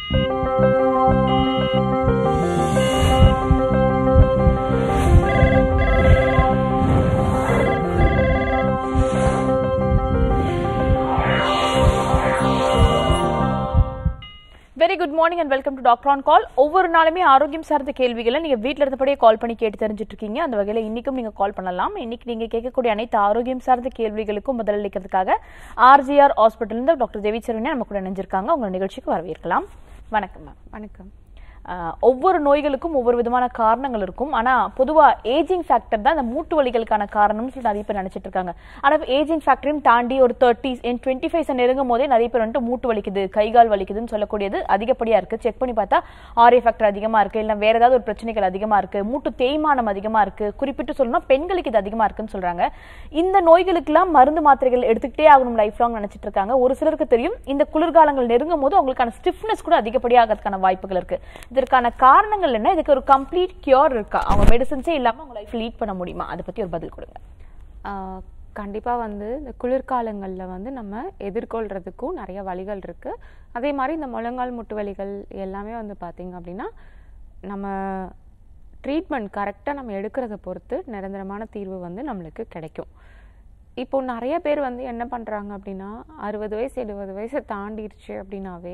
Very good morning and welcome to doctor on call ஒவ்வொரு நாளுமே ஆரோக்கியம் சார்ந்த கேள்விகளை நீங்க வீட்ல இருந்தபடியே கால் பண்ணி கேட்டு தெரிஞ்சுட்டு இருக்கீங்க அந்த வகையில இன்னைக்கும் நீங்க கால் பண்ணலாம் இன்னைக்கு நீங்க கேட்கக்கூடிய அனைத்து ஆரோக்கியம் சார்ந்த கேள்விகளுக்கும் பதிலளிக்கிறதுக்காக ஆர்ஜிஆர் ஹாஸ்பிட்டல் இருந்து டாக்டர் தேவிச்சரண்யா நம்ம கூட இணைஞ்சிருக்காங்க உங்க நிகழ்ச்சிக்கு வரவேற்கலாம் வணக்கம் மேம் வணக்கம் ஆஹ் ஒவ்வொரு நோய்களுக்கும் ஒவ்வொரு விதமான காரணங்கள் இருக்கும் ஆனா பொதுவா ஏஜிங் ஃபேக்டர் தான் இந்த மூட்டு வலிகளுக்கான காரணம்னு சொல்லி நிறைய பேர் நினைச்சிட்டு இருக்காங்க ஆனா ஏஜிங் ஃபேக்டரையும் தாண்டி ஒரு தேர்ட்டி என் டுவெண்ட்டி ஃபைவ் நெருங்கும் போதே நிறைய பேர் வந்துட்டு மூட்டு வலிக்குது கை கால் வலிக்குதுன்னு சொல்லக்கூடியது அதிகப்படியா இருக்கு செக் பண்ணி பார்த்தா ஆர்ஏ ஃபேக்டர் அதிகமா இருக்கு இல்ல வேற ஏதாவது ஒரு பிரச்சனைகள் அதிகமா இருக்கு மூட்டு தேய்மானம் அதிகமா இருக்கு குறிப்பிட்டு சொல்லணும்னா பெண்களுக்கு இது அதிகமா இருக்குன்னு சொல்றாங்க இந்த நோய்களுக்கெல்லாம் மருந்து மாத்திரைகள் எடுத்துக்கிட்டே ஆகணும் லைஃப் லாங் நினைச்சிட்டு இருக்காங்க ஒரு சிலருக்கு தெரியும் இந்த குளிர்காலங்கள் நெருங்கும் போது அவங்களுக்கான ஸ்டிஃப்னஸ் கூட அதிகப்படியாகிறதுக்கான வாய்ப்புகள் இருக்கு இதற்கான காரணங்கள் என்ன இதுக்கு ஒரு கம்ப்ளீட் கியூர் இருக்கா அவங்க மெடிசன்ஸே இல்லாம அவங்க லைஃப் லீட் பண்ண முடியுமா அதை பத்தி ஒரு பதில் கொடுங்க ஆஹ் கண்டிப்பா வந்து இந்த குளிர்காலங்கள்ல வந்து நம்ம எதிர்கொள்றதுக்கும் நிறைய வழிகள் இருக்கு அதே மாதிரி இந்த முழங்கால் முட்டு வலிகள் எல்லாமே வந்து பாத்தீங்க அப்படின்னா நம்ம ட்ரீட்மெண்ட் கரெக்டாக நம்ம எடுக்கிறத பொறுத்து நிரந்தரமான தீர்வு வந்து நம்மளுக்கு கிடைக்கும் இப்போ நிறைய பேர் வந்து என்ன பண்ணுறாங்க அப்படின்னா அறுபது வயசு எழுபது வயசை தாண்டிடுச்சு அப்படின்னாவே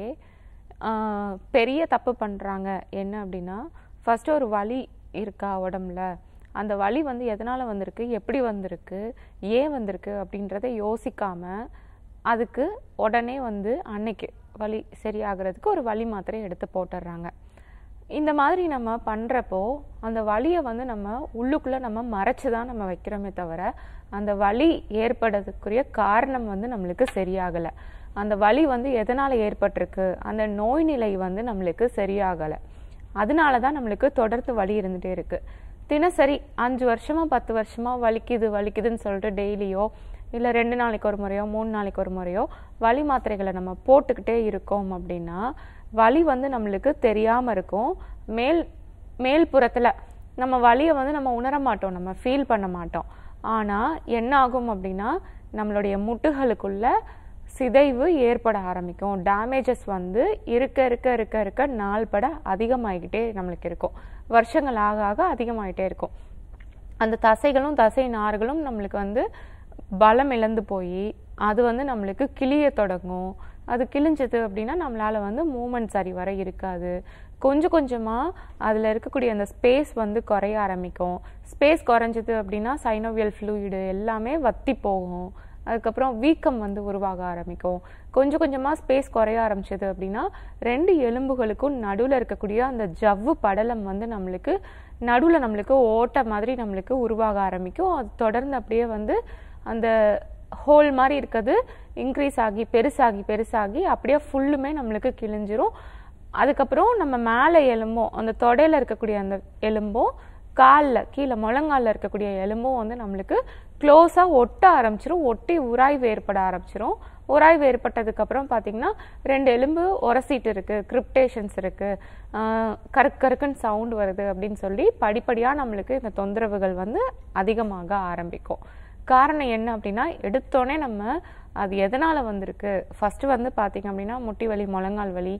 ஆஹ் பெரிய தப்பு பண்ணுறாங்க என்ன அப்படின்னா ஃபர்ஸ்ட் ஒரு வலி இருக்கா உடம்புல அந்த வலி வந்து எதனால் வந்திருக்கு எப்படி வந்திருக்கு ஏன் வந்திருக்கு அப்படின்றத யோசிக்காம அதுக்கு உடனே வந்து அன்னைக்கு வலி சரியாகிறதுக்கு ஒரு வலி மாத்திரை எடுத்து போட்டுடுறாங்க இந்த மாதிரி நம்ம பண்ணுறப்போ அந்த வலியை வந்து நம்ம உள்ளுக்குள்ளே நம்ம மறைச்சு தான் நம்ம வைக்கிறோமே தவிர அந்த வலி ஏற்படுறதுக்குரிய காரணம் வந்து நம்மளுக்கு சரியாகலை அந்த வலி வந்து எதனால் ஏற்பட்டிருக்கு அந்த நோய் நிலை வந்து நம்மளுக்கு சரியாகலை அதனால தான் நம்மளுக்கு தொடர்ந்து வலி இருந்துகிட்டே இருக்கு தினசரி அஞ்சு வருஷமா பத்து வருஷமா வலிக்குது வலிக்குதுன்னு சொல்லிட்டு டெய்லியோ இல்லை ரெண்டு நாளைக்கு ஒரு முறையோ மூணு நாளைக்கு ஒரு முறையோ வலி மாத்திரைகளை நம்ம போட்டுக்கிட்டே இருக்கோம் அப்படின்னா வலி வந்து நம்மளுக்கு தெரியாமல் இருக்கும் மேல் மேல் புறத்தில் நம்ம வலியை வந்து நம்ம உணர மாட்டோம் நம்ம ஃபீல் பண்ண மாட்டோம் ஆனால் என்ன ஆகும் அப்படின்னா நம்மளுடைய முட்டுகளுக்குள்ள சிதைவு ஏற்பட ஆரம்பிக்கும் டேமேஜஸ் வந்து இருக்க இருக்க இருக்க இருக்க நாள் பட அதிகமாகிக்கிட்டே நம்மளுக்கு இருக்கும் வருஷங்கள் ஆக ஆக அதிகமாகிட்டே இருக்கும் அந்த தசைகளும் தசை நார்களும் நம்மளுக்கு வந்து பலம் இழந்து போய் அது வந்து நம்மளுக்கு கிளிய தொடங்கும் அது கிழிஞ்சது அப்படின்னா நம்மளால வந்து மூமெண்ட் சரி வர இருக்காது கொஞ்சம் கொஞ்சமாக அதில் இருக்கக்கூடிய அந்த ஸ்பேஸ் வந்து குறைய ஆரம்பிக்கும் ஸ்பேஸ் குறைஞ்சது அப்படின்னா சைனோவியல் ஃப்ளூயிடு எல்லாமே வத்தி போகும் அதுக்கப்புறம் வீக்கம் வந்து உருவாக ஆரம்பிக்கும் கொஞ்சம் கொஞ்சமாக ஸ்பேஸ் குறைய ஆரம்பிச்சது அப்படின்னா ரெண்டு எலும்புகளுக்கும் நடுவில் இருக்கக்கூடிய அந்த ஜவ்வு படலம் வந்து நம்மளுக்கு நடுவில் நம்மளுக்கு ஓட்டை மாதிரி நம்மளுக்கு உருவாக ஆரம்பிக்கும் அது தொடர்ந்து அப்படியே வந்து அந்த ஹோல் மாதிரி இருக்கிறது இன்க்ரீஸ் ஆகி பெருசாகி பெருசாகி அப்படியே ஃபுல்லுமே நம்மளுக்கு கிழிஞ்சிரும் அதுக்கப்புறம் நம்ம மேலே எலும்பும் அந்த தொடையில இருக்கக்கூடிய அந்த எலும்பும் காலில் கீழே முழங்காலில் இருக்கக்கூடிய எலும்பும் வந்து நம்மளுக்கு க்ளோஸாக ஒட்ட ஆரம்பிச்சிரும் ஒட்டி உராய்வு ஏற்பட ஆரம்பிச்சிரும் உராய்வு ஏற்பட்டதுக்கப்புறம் பார்த்தீங்கன்னா ரெண்டு எலும்பு உரசிட்டு இருக்கு கிரிப்டேஷன்ஸ் இருக்கு ஆஹ் கருக்கு கருக்குன்னு சவுண்ட் வருது அப்படின்னு சொல்லி படிப்படியாக நம்மளுக்கு இந்த தொந்தரவுகள் வந்து அதிகமாக ஆரம்பிக்கும் காரணம் என்ன அப்படின்னா எடுத்தோடனே நம்ம அது எதனால் வந்திருக்கு ஃபர்ஸ்ட் வந்து பார்த்தீங்க அப்படின்னா முட்டி வலி முழங்கால் வலி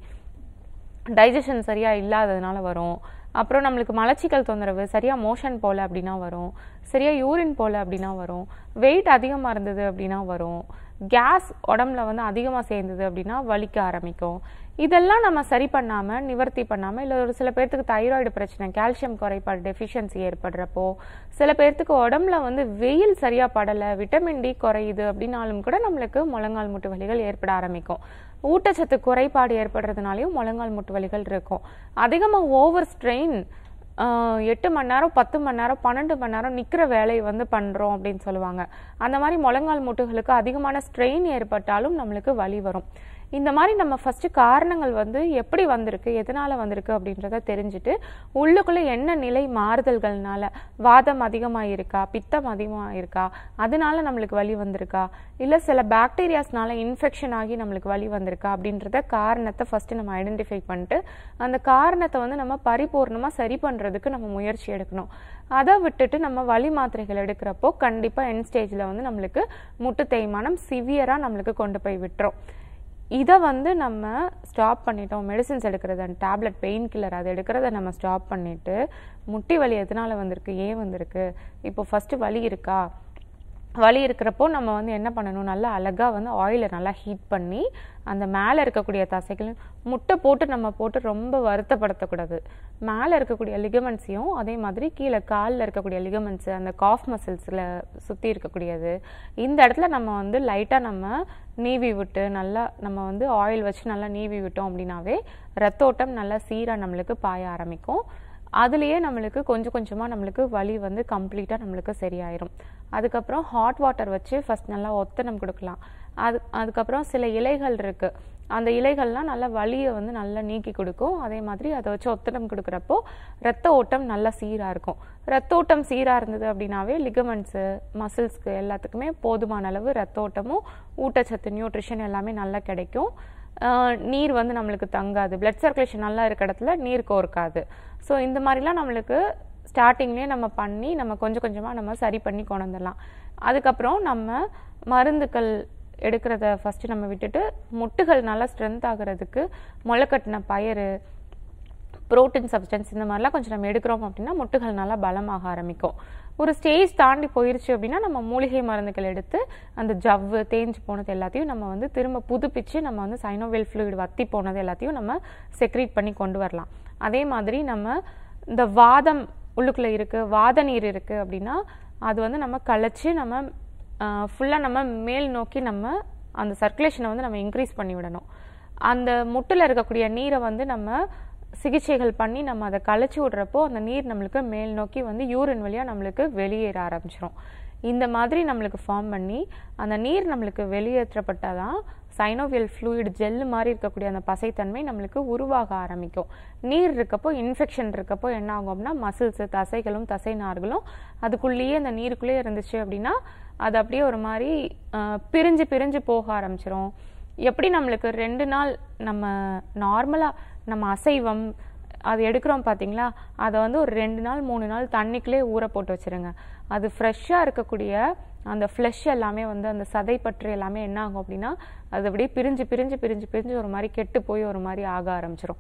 டைஜஷன் சரியா இல்லாததுனால வரும் அப்புறம் நம்மளுக்கு மலச்சிக்கல் தொந்தரவு சரியா மோஷன் போல அப்படின்னா வரும் சரியா யூரின் போல அப்படின்னா வரும் வெயிட் அதிகமாக இருந்தது அப்படின்னா வரும் கேஸ் உடம்புல வந்து அதிகமாக சேர்ந்தது அப்படின்னா வலிக்க ஆரம்பிக்கும் இதெல்லாம் நம்ம சரி பண்ணாமல் நிவர்த்தி பண்ணாமல் இல்லை ஒரு சில பேர்த்துக்கு தைராய்டு பிரச்சனை கால்சியம் குறைபாடு டெஃபிஷியன்சி ஏற்படுறப்போ சில பேர்த்துக்கு உடம்புல வந்து வெயில் சரியாக படலை விட்டமின் டி குறையுது அப்படின்னாலும் கூட நம்மளுக்கு முழங்கால் முட்டு வலிகள் ஏற்பட ஆரம்பிக்கும் ஊட்டச்சத்து குறைபாடு ஏற்படுறதுனாலையும் முழங்கால் முட்டு வலிகள் இருக்கும் அதிகமாக ஓவர் ஸ்ட்ரெயின் எட்டு மணி நேரம் பத்து மணி நேரம் பன்னெண்டு மணி நேரம் நிற்கிற வேலையை வந்து பண்ணுறோம் அப்படின்னு சொல்லுவாங்க அந்த மாதிரி முழங்கால் முட்டுகளுக்கு அதிகமான ஸ்ட்ரெயின் ஏற்பட்டாலும் நம்மளுக்கு வலி வரும் இந்த மாதிரி நம்ம ஃபர்ஸ்ட் காரணங்கள் வந்து எப்படி வந்திருக்கு எதனால வந்திருக்கு அப்படின்றத தெரிஞ்சுட்டு உள்ளுக்குள்ள என்ன நிலை மாறுதல்கள்னால வாதம் அதிகமாக இருக்கா பித்தம் அதிகமாக இருக்கா அதனால நம்மளுக்கு வலி வந்திருக்கா இல்லை சில பாக்டீரியாஸ்னால இன்ஃபெக்ஷன் ஆகி நம்மளுக்கு வலி வந்திருக்கா அப்படின்றத காரணத்தை ஃபர்ஸ்ட் நம்ம ஐடென்டிஃபை பண்ணிட்டு அந்த காரணத்தை வந்து நம்ம பரிபூர்ணமாக சரி பண்ணுறதுக்கு நம்ம முயற்சி எடுக்கணும் அதை விட்டுட்டு நம்ம வலி மாத்திரைகள் எடுக்கிறப்போ கண்டிப்பாக என் ஸ்டேஜில் வந்து நம்மளுக்கு முட்டு தேய்மானம் சிவியராக நம்மளுக்கு கொண்டு போய் விட்டுரும் இதை வந்து நம்ம ஸ்டாப் பண்ணிட்டோம் மெடிசின்ஸ் எடுக்கிறது அந்த டேப்லெட் பெயின் கில்லர் அதை எடுக்கிறத நம்ம ஸ்டாப் பண்ணிட்டு முட்டி வலி எதனால வந்திருக்கு ஏன் வந்திருக்கு இப்போ ஃபர்ஸ்ட் வலி இருக்கா வலி இருக்கிறப்போ நம்ம வந்து என்ன பண்ணணும் நல்லா அழகாக வந்து ஆயிலை நல்லா ஹீட் பண்ணி அந்த மேலே இருக்கக்கூடிய தசைகள் முட்டை போட்டு நம்ம போட்டு ரொம்ப வருத்தப்படுத்தக்கூடாது மேலே இருக்கக்கூடிய லிகமெண்ட்ஸையும் அதே மாதிரி கீழே காலில் இருக்கக்கூடிய லிகமெண்ட்ஸு அந்த காஃப் மசில்ஸில் சுற்றி இருக்கக்கூடியது இந்த இடத்துல நம்ம வந்து லைட்டாக நம்ம நீவி விட்டு நல்லா நம்ம வந்து ஆயில் வச்சு நல்லா நீவி விட்டோம் அப்படின்னாவே ரத்தோட்டம் நல்லா சீராக நம்மளுக்கு பாய ஆரம்பிக்கும் அதுலேயே நம்மளுக்கு கொஞ்சம் கொஞ்சமாக நம்மளுக்கு வலி வந்து கம்ப்ளீட்டாக நம்மளுக்கு சரியாயிரும் அதுக்கப்புறம் ஹாட் வாட்டர் வச்சு ஃபஸ்ட் நல்லா ஒத்தனம் கொடுக்கலாம் அது அதுக்கப்புறம் சில இலைகள் இருக்குது அந்த இலைகள்லாம் நல்லா வலியை வந்து நல்லா நீக்கி கொடுக்கும் அதே மாதிரி அதை வச்சு ஒத்தடம் கொடுக்குறப்போ ரத்த ஓட்டம் நல்லா சீராக இருக்கும் ரத்த ஓட்டம் சீராக இருந்தது அப்படின்னாவே லிகமெண்ட்ஸு மசில்ஸ்க்கு எல்லாத்துக்குமே போதுமான அளவு ரத்த ஓட்டமும் ஊட்டச்சத்து நியூட்ரிஷன் எல்லாமே நல்லா கிடைக்கும் ஆஹ் நீர் வந்து நம்மளுக்கு தங்காது பிளட் சர்க்குலேஷன் நல்லா இருக்க இடத்துல நீர் கோர்க்காது ஸோ இந்த மாதிரிலாம் நம்மளுக்கு ஸ்டார்டிங்லேயே நம்ம பண்ணி நம்ம கொஞ்சம் கொஞ்சமாக நம்ம சரி பண்ணி கொண்டு வந்துடலாம் அதுக்கப்புறம் நம்ம மருந்துகள் எடுக்கிறத ஃபஸ்ட்டு நம்ம விட்டுட்டு முட்டுகள் நல்லா ஸ்ட்ரென்த் ஆகுறதுக்கு முளைக்கட்டின பயிறு புரோட்டீன் சப்ஸ்டன்ஸ் இந்த மாதிரிலாம் கொஞ்சம் நம்ம எடுக்கிறோம் அப்படின்னா முட்டுகள் நல்லா பலமாக ஆரம்பிக்கும் ஒரு ஸ்டேஜ் தாண்டி போயிருச்சு அப்படின்னா நம்ம மூலிகை மருந்துகள் எடுத்து அந்த ஜவ்வு தேஞ்சு போனது எல்லாத்தையும் நம்ம வந்து திரும்ப புதுப்பிச்சு நம்ம வந்து சைனோவெல் ஃப்ளூயிட் வத்தி போனது எல்லாத்தையும் நம்ம செக்ரீட் பண்ணி கொண்டு வரலாம் அதே மாதிரி நம்ம இந்த வாதம் உள்ளுக்குள்ள இருக்கு வாத நீர் இருக்கு அப்படின்னா அது வந்து நம்ம களைச்சு நம்ம ஃபுல்லாக நம்ம மேல் நோக்கி நம்ம அந்த சர்க்குலேஷனை வந்து நம்ம இன்க்ரீஸ் பண்ணி விடணும் அந்த முட்டில் இருக்கக்கூடிய நீரை வந்து நம்ம சிகிச்சைகள் பண்ணி நம்ம அதை களைச்சி விடுறப்போ அந்த நீர் நம்மளுக்கு மேல் நோக்கி வந்து யூரின் வழியாக நம்மளுக்கு வெளியேற ஆரம்பிச்சிரும் இந்த மாதிரி நம்மளுக்கு ஃபார்ம் பண்ணி அந்த நீர் நம்மளுக்கு வெளியேற்றப்பட்டாதான் சைனோவியல் ஃப்ளூயிட் ஜெல் மாதிரி இருக்கக்கூடிய அந்த பசைத்தன்மை நம்மளுக்கு உருவாக ஆரம்பிக்கும் நீர் இருக்கப்போ இன்ஃபெக்ஷன் இருக்கப்போ என்ன ஆகும் அப்படின்னா மசில்ஸ் தசைகளும் தசை நார்களும் அதுக்குள்ளேயே அந்த நீருக்குள்ளேயே இருந்துச்சு அப்படின்னா அது அப்படியே ஒரு மாதிரி ஆஹ், பிரிஞ்சு பிரிஞ்சு போக ஆரம்பிச்சிரும் எப்படி நம்மளுக்கு ரெண்டு நாள் நம்ம நார்மலாக நம்ம அசைவம் அது எடுக்கிறோம் பார்த்தீங்களா அதை வந்து ஒரு ரெண்டு நாள் மூணு நாள் தண்ணிக்குள்ளே ஊற போட்டு வச்சிருங்க அது ஃப்ரெஷ்ஷாக இருக்கக்கூடிய அந்த ஃப்ளஷ் எல்லாமே வந்து அந்த சதை பற்று எல்லாமே என்ன ஆகும் அப்படின்னா அது அப்படியே பிரிஞ்சு பிரிஞ்சு பிரிஞ்சு பிரிஞ்சு ஒரு மாதிரி கெட்டு போய் ஒரு மாதிரி ஆக ஆரம்பிச்சிரும்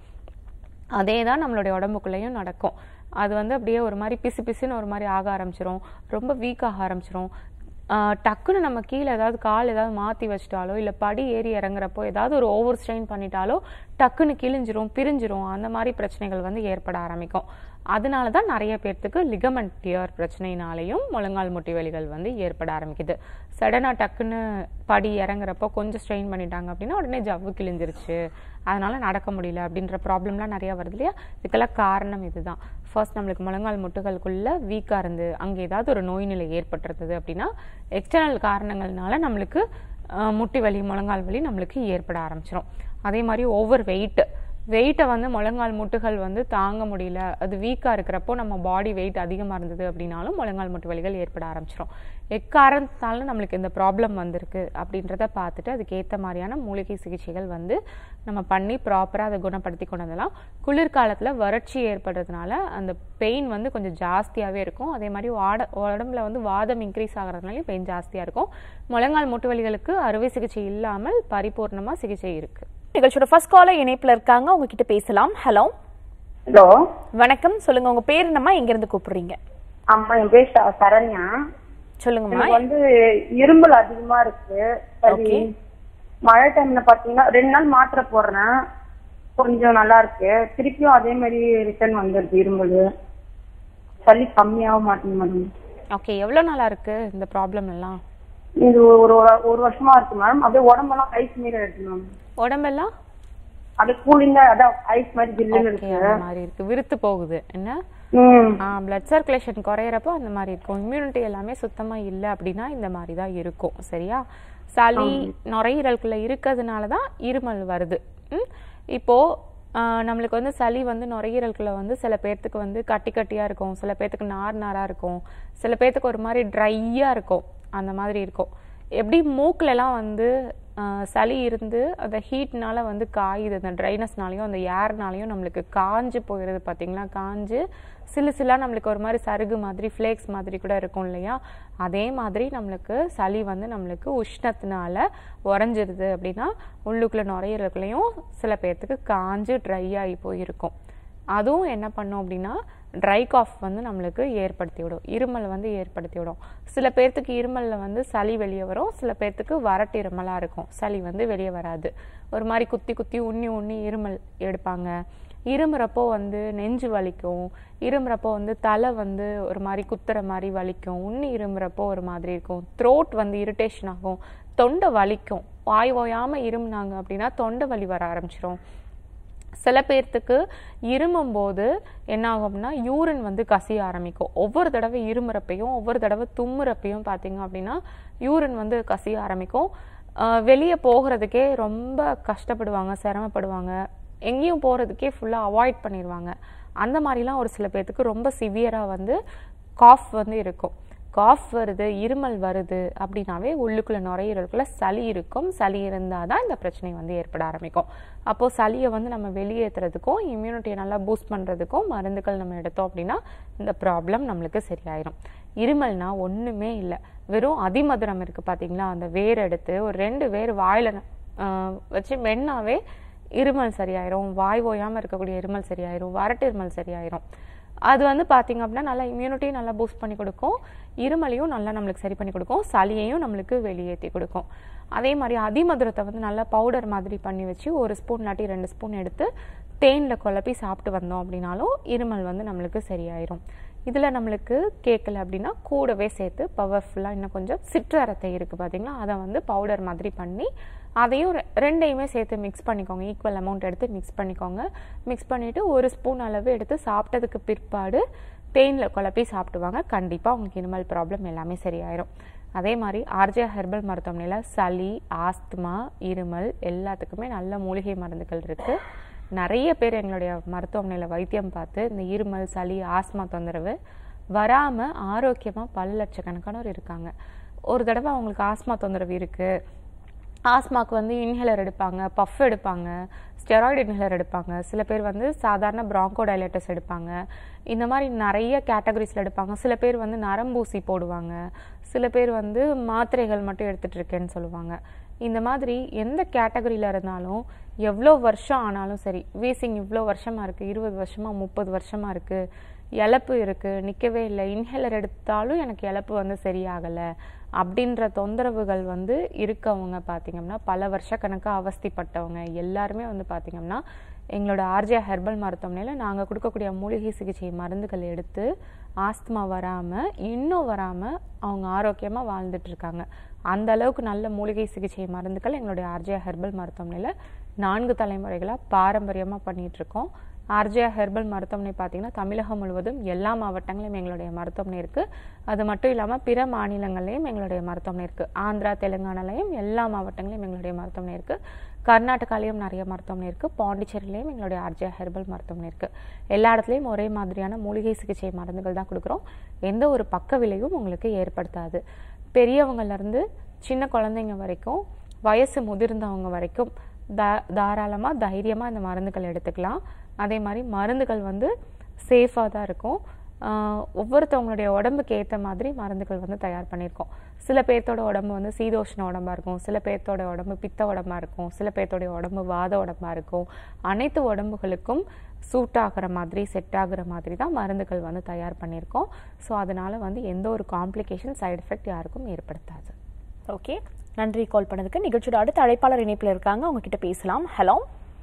அதே தான் நம்மளுடைய உடம்புக்குள்ளேயும் நடக்கும் அது வந்து அப்படியே ஒரு மாதிரி பிசு பிசுன்னு ஒரு மாதிரி ஆக ஆரம்பிச்சிரும் ரொம்ப வீக் ஆக ஆரம்பிச்சிரும் ஆஹ் டக்குன்னு நம்ம கீழே ஏதாவது கால் ஏதாவது மாற்றி வச்சிட்டாலோ இல்லை படி ஏறி இறங்குறப்போ ஏதாவது ஒரு ஓவர் ஸ்ட்ரெயின் பண்ணிட்டாலோ டக்குன்னு கிழிஞ்சிரும் பிரிஞ்சிரும் அந்த மாதிரி பிரச்சனைகள் வந்து ஏற்பட ஆரம்பிக்கும் அதனால தான் நிறைய பேர்த்துக்கு லிகமெண்ட் டியர் பிரச்சனையினாலையும் முழங்கால் முட்டி வலிகள் வந்து ஏற்பட ஆரம்பிக்குது சடனாக டக்குன்னு படி இறங்குறப்போ கொஞ்சம் ஸ்ட்ரெயின் பண்ணிட்டாங்க அப்படின்னா உடனே ஜவ்வு கிழிஞ்சிருச்சு அதனால நடக்க முடியல அப்படின்ற ப்ராப்ளம்லாம் நிறையா வருது இல்லையா இதுக்கெல்லாம் காரணம் இதுதான் ஃபர்ஸ்ட் நம்மளுக்கு முழங்கால் முட்டுகளுக்குள்ள வீக்காக இருந்து அங்கே ஏதாவது ஒரு நோய் நிலை ஏற்பட்டிருந்தது அப்படின்னா எக்ஸ்டர்னல் காரணங்கள்னால நம்மளுக்கு அஹ், முட்டி வலி முழங்கால் வலி நம்மளுக்கு ஏற்பட ஆரம்பிச்சிடும் அதே மாதிரி ஓவர் வெயிட் வெயிட்டை வந்து முழங்கால் முட்டுகள் வந்து தாங்க முடியல அது வீக்காக இருக்கிறப்போ நம்ம பாடி வெயிட் அதிகமாக இருந்தது அப்படின்னாலும் முழங்கால் முட்டு வலிகள் ஏற்பட ஆரம்பிச்சிடும் எக்காரணத்தாலும் நம்மளுக்கு இந்த ப்ராப்ளம் வந்திருக்கு அப்படின்றத பார்த்துட்டு அதுக்கேற்ற மாதிரியான மூலிகை சிகிச்சைகள் வந்து நம்ம பண்ணி ப்ராப்பராக அதை குணப்படுத்தி கொண்டு வரலாம் குளிர்காலத்தில் வறட்சி ஏற்படுறதுனால அந்த பெயின் வந்து கொஞ்சம் ஜாஸ்தியாகவே இருக்கும் அதே மாதிரி வாட உடம்புல வந்து வாதம் இன்க்ரீஸ் ஆகிறதுனாலையும் பெயின் ஜாஸ்தியாக இருக்கும் முழங்கால் முட்டு வலிகளுக்கு அறுவை சிகிச்சை இல்லாமல் பரிபூர்ணமாக சிகிச்சை இருக்குது நிகழ்ச்சியோட ஃபர்ஸ்ட் காலர் இணைப்புல இருக்காங்க உங்ககிட்ட பேசலாம் ஹலோ ஹலோ வணக்கம் சொல்லுங்க உங்க பேர் என்னம்மா எங்க இருந்து கூப்பிடுறீங்க அம்மா என் பேர் ச- சரண்யா சொல்லுங்கம்மா எனக்கு வந்து இரும்பல் அதிகமா இருக்கு சளி Okay. மழை டைம்ல பாத்தீங்கன்னா ரெண்டு நாள் மாத்திரை போடுறேன் கொஞ்சம் நல்லா இருக்கு திருப்பியும் அதே மாதிரி ரிட்டர்ன் வந்துருது இரும்பல் சளி கம்மியாக மாட்டேங்குது மேடம் ஓகே எவ்வளோ நாளாக இருக்குது இந்த ப்ராப்ளம் எல்லாம் இது ஒரு ஒரு- ஒரு வருஷமா இருக்கு மேம் அப்படியே உடம்பெல்லாம் ஐஸ் மாரி இருக்கு மேம் உடம்பெல்லாம் அப்படியே கூலிங்கா அதான் ஐஸ் மாதிரி ஜில்லுன்னு ஓகே இருக்கு அந்த மாதிரி இருக்கு விருத்து போகுது என்ன ம் பிளட் சர்க்குலேஷன் குறையிறப்போ அந்த மாதிரி இருக்கும் இம்யூனிட்டி எல்லாமே சுத்தமா இல்லை அப்படின்னா இந்த மாதிரி தான் இருக்கும் சரியா சளி நுரையீரலுக்குள்ள இருக்கிறதுனால தான் இருமல் வருது ம்? இப்போ ஆஹ், நம்மளுக்கு வந்து சளி வந்து நுரையீரலுக்குள்ள வந்து சில பேர்த்துக்கு வந்து கட்டி கட்டியா இருக்கும் சில பேர்த்துக்கு நார் நாரா இருக்கும் சில பேர்த்துக்கு ஒரு மாதிரி ட்ரையா இருக்கும் அந்த மாதிரி இருக்கும் எப்படி மூக்குல எல்லாம் வந்து ஆஹ் சளி இருந்து அந்த ஹீட்னால வந்து காயுது அந்த ட்ரைனஸ்னாலையும் அந்த ஏர்னாலையும் நம்மளுக்கு காஞ்சு போயிடுது பார்த்தீங்களா காஞ்சு சிலு சிலா நம்மளுக்கு ஒரு மாதிரி சருகு மாதிரி ஃப்ளேக்ஸ் மாதிரி கூட இருக்கும் இல்லையா அதே மாதிரி நம்மளுக்கு சளி வந்து நம்மளுக்கு உஷ்ணத்தினால உறைஞ்சிருது அப்படின்னா உள்ளுக்குள்ள நுரையீரல்களையும் சில பேர்த்துக்கு காஞ்சு ட்ரை ஆகி போயிருக்கும் அதுவும் என்ன பண்ணும் அப்படின்னா ட்ரை காஃப் வந்து நம்மளுக்கு ஏற்படுத்தி விடும் இருமல் வந்து ஏற்படுத்தி விடும் சில பேர்த்துக்கு இருமலில் வந்து சளி வெளியே வரும் சில பேர்த்துக்கு வறட்டு இருமலாக இருக்கும் சளி வந்து வெளியே வராது ஒரு மாதிரி குத்தி குத்தி உண்ணி உண்ணி இருமல் எடுப்பாங்க இருமுறப்போ வந்து நெஞ்சு வலிக்கும் இருமுறப்போ வந்து தலை வந்து ஒரு மாதிரி குத்துற மாதிரி வலிக்கும் உண்ணி இருமுறப்போ ஒரு மாதிரி இருக்கும் த்ரோட் வந்து இரிட்டேஷன் ஆகும் தொண்டை வலிக்கும் வாய் ஓயாமல் இருமுனாங்க அப்படின்னா தொண்டை வலி வர ஆரம்பிச்சிரும் சில பேர்த்துக்கு இருமும் போது என்ன ஆகும்னா யூரின் வந்து கசிய ஆரம்பிக்கும் ஒவ்வொரு தடவை இருமுறப்பையும் ஒவ்வொரு தடவை தும்முறப்பையும் பார்த்தீங்க அப்படின்னா யூரின் வந்து கசிய ஆரம்பிக்கும் வெளியே போகிறதுக்கே ரொம்ப கஷ்டப்படுவாங்க சிரமப்படுவாங்க எங்கேயும் போகிறதுக்கே ஃபுல்லாக அவாய்ட் பண்ணிடுவாங்க அந்த மாதிரிலாம் ஒரு சில பேர்த்துக்கு ரொம்ப சிவியராக வந்து காஃப் வந்து இருக்கும் காஃப் வருது இருமல் வருது அப்படின்னாவே உள்ளுக்குள்ள நுரையீரலுக்குள்ள சளி இருக்கும் சளி இருந்தால் தான் இந்த பிரச்சனை வந்து ஏற்பட ஆரம்பிக்கும் அப்போது சளியை வந்து நம்ம வெளியேற்றுறதுக்கும் இம்யூனிட்டியை நல்லா பூஸ்ட் பண்ணுறதுக்கும் மருந்துகள் நம்ம எடுத்தோம் அப்படின்னா இந்த ப்ராப்ளம் நம்மளுக்கு சரியாயிரும் இருமல்னா ஒன்றுமே இல்லை வெறும் அதிமதுரம் இருக்குது பார்த்தீங்களா அந்த வேர் எடுத்து ஒரு ரெண்டு வேர் வாயில் வச்சு மென்னாவே இருமல் சரியாயிரும் வாய் ஓயாமல் இருக்கக்கூடிய இருமல் சரியாயிரும் வறட்டு இருமல் சரியாயிரும் அது வந்து பார்த்தீங்க அப்படின்னா நல்லா இம்யூனிட்டியும் நல்லா பூஸ்ட் பண்ணி கொடுக்கும் இருமலையும் நல்லா நம்மளுக்கு சரி பண்ணி கொடுக்கும் சளியையும் நம்மளுக்கு வெளியேற்றி கொடுக்கும் அதே மாதிரி அதிமதுரத்தை வந்து நல்லா பவுடர் மாதிரி பண்ணி வச்சு ஒரு ஸ்பூன் இல்லாட்டி ரெண்டு ஸ்பூன் எடுத்து தேனில் குழப்பி சாப்பிட்டு வந்தோம் அப்படின்னாலும் இருமல் வந்து நம்மளுக்கு சரியாயிரும் இதில் நம்மளுக்கு கேட்கல அப்படின்னா கூடவே சேர்த்து பவர்ஃபுல்லாக இன்னும் கொஞ்சம் சிற்றரத்தை இருக்குது பார்த்தீங்களா அதை வந்து பவுடர் மாதிரி பண்ணி அதையும் ரெ- ரெண்டையுமே சேர்த்து மிக்ஸ் பண்ணிக்கோங்க ஈக்குவல் அமௌண்ட் எடுத்து மிக்ஸ் பண்ணிக்கோங்க மிக்ஸ் பண்ணிவிட்டு ஒரு ஸ்பூன் அளவு எடுத்து சாப்பிட்டதுக்கு பிற்பாடு தேனில் குழப்பி சாப்பிடுவாங்க கண்டிப்பாக உங்களுக்கு இருமல் ப்ராப்ளம் எல்லாமே சரியாயிரும் அதே மாதிரி ஆர்ஜே ஹெர்பல் மருத்துவமனையில் சளி ஆஸ்துமா இருமல் எல்லாத்துக்குமே நல்ல மூலிகை மருந்துகள் இருக்குது நிறைய பேர் எங்களுடைய மருத்துவமனையில் வைத்தியம் பார்த்து இந்த இருமல் சளி ஆஸ்மா தொந்தரவு வராமல் ஆரோக்கியமாக பல லட்சக்கணக்கானோர் இருக்காங்க ஒரு தடவை அவங்களுக்கு ஆஸ்மா தொந்தரவு இருக்குது ஆஸ்மாக்கு வந்து இன்ஹேலர் எடுப்பாங்க பஃப் எடுப்பாங்க ஸ்டெராய்டு இன்ஹேலர் எடுப்பாங்க சில பேர் வந்து சாதாரண ப்ராங்கோடைலேட்டஸ் எடுப்பாங்க இந்த மாதிரி நிறைய கேட்டகரிஸில் எடுப்பாங்க சில பேர் வந்து நரம்பூசி போடுவாங்க சில பேர் வந்து மாத்திரைகள் மட்டும் எடுத்துட்டு இருக்கேன்னு சொல்லுவாங்க இந்த மாதிரி எந்த கேட்டகரியில் இருந்தாலும் எவ்வளோ வருஷம் ஆனாலும் சரி வீசிங் இவ்வளோ வருஷமாக இருக்குது இருபது வருஷமாக முப்பது வருஷமாக இருக்குது இழப்பு இருக்குது நிற்கவே இல்லை இன்ஹேலர் எடுத்தாலும் எனக்கு இழப்பு வந்து சரியாகலை அப்படின்ற தொந்தரவுகள் வந்து இருக்கவங்க பார்த்தீங்கன்னா பல வருஷக்கணக்காக அவஸ்திப்பட்டவங்க எல்லாருமே வந்து பார்த்தீங்கன்னா எங்களோட ஆர்ஜே ஹெர்பல் மருத்துவமனையில் நாங்கள் கொடுக்கக்கூடிய மூலிகை சிகிச்சை மருந்துகள் எடுத்து ஆஸ்துமா வராமல் இன்னும் வராமல் அவங்க ஆரோக்கியமாக வாழ்ந்துட்டு இருக்காங்க அந்த அளவுக்கு நல்ல மூலிகை சிகிச்சை மருந்துகள் எங்களுடைய ஆர்ஜே ஹெர்பல் மருத்துவமனையில் நான்கு தலைமுறைகளாக பாரம்பரியமாக பண்ணிட்டு இருக்கோம் ஆர்ஜியா ஹெர்பல் மருத்துவமனை பார்த்தீங்கன்னா தமிழகம் முழுவதும் எல்லா மாவட்டங்களிலும் எங்களுடைய மருத்துவமனை இருக்குது அது மட்டும் இல்லாமல் பிற மாநிலங்கள்லையும் எங்களுடைய மருத்துவமனை இருக்குது ஆந்திரா தெலுங்கானாலையும் எல்லா மாவட்டங்களிலும் எங்களுடைய மருத்துவமனை இருக்குது கர்நாடகாலையும் நிறைய மருத்துவமனை இருக்குது பாண்டிச்சேரியிலையும் எங்களுடைய ஆர்ஜியா ஹெர்பல் மருத்துவமனை இருக்குது எல்லா இடத்துலையும் ஒரே மாதிரியான மூலிகை சிகிச்சை மருந்துகள் தான் கொடுக்குறோம் எந்த ஒரு பக்க விளைவும் உங்களுக்கு ஏற்படுத்தாது பெரியவங்கள்லேருந்து சின்ன குழந்தைங்க வரைக்கும் வயசு முதிர்ந்தவங்க வரைக்கும் தா தாராளமாக தைரியமாக இந்த மருந்துகள் எடுத்துக்கலாம் அதே மாதிரி மருந்துகள் வந்து சேஃபாக தான் இருக்கும் ஆஹ் ஒவ்வொருத்தவங்களுடைய உடம்புக்கு ஏற்ற மாதிரி மருந்துகள் வந்து தயார் பண்ணியிருக்கோம் சில பேர்த்தோட உடம்பு வந்து சீதோஷ்ண உடம்பா இருக்கும் சில பேர்த்தோட உடம்பு பித்த உடம்பா இருக்கும் சில பேர்த்தோடைய உடம்பு வாத உடம்பா இருக்கும் அனைத்து உடம்புகளுக்கும் சூட் ஆகுற மாதிரி செட் ஆகுற மாதிரி தான் மருந்துகள் வந்து தயார் பண்ணியிருக்கோம் ஸோ அதனால வந்து எந்த ஒரு காம்ப்ளிகேஷன் சைடு எஃபெக்ட் யாருக்கும் ஏற்படுத்தாது ஓகே நன்றி கால் பண்ணதுக்கு நிகழ்ச்சியோட அடுத்த அழைப்பாளர் இணைப்புல இருக்காங்க அவங்க கிட்ட பேசலாம் ஹலோ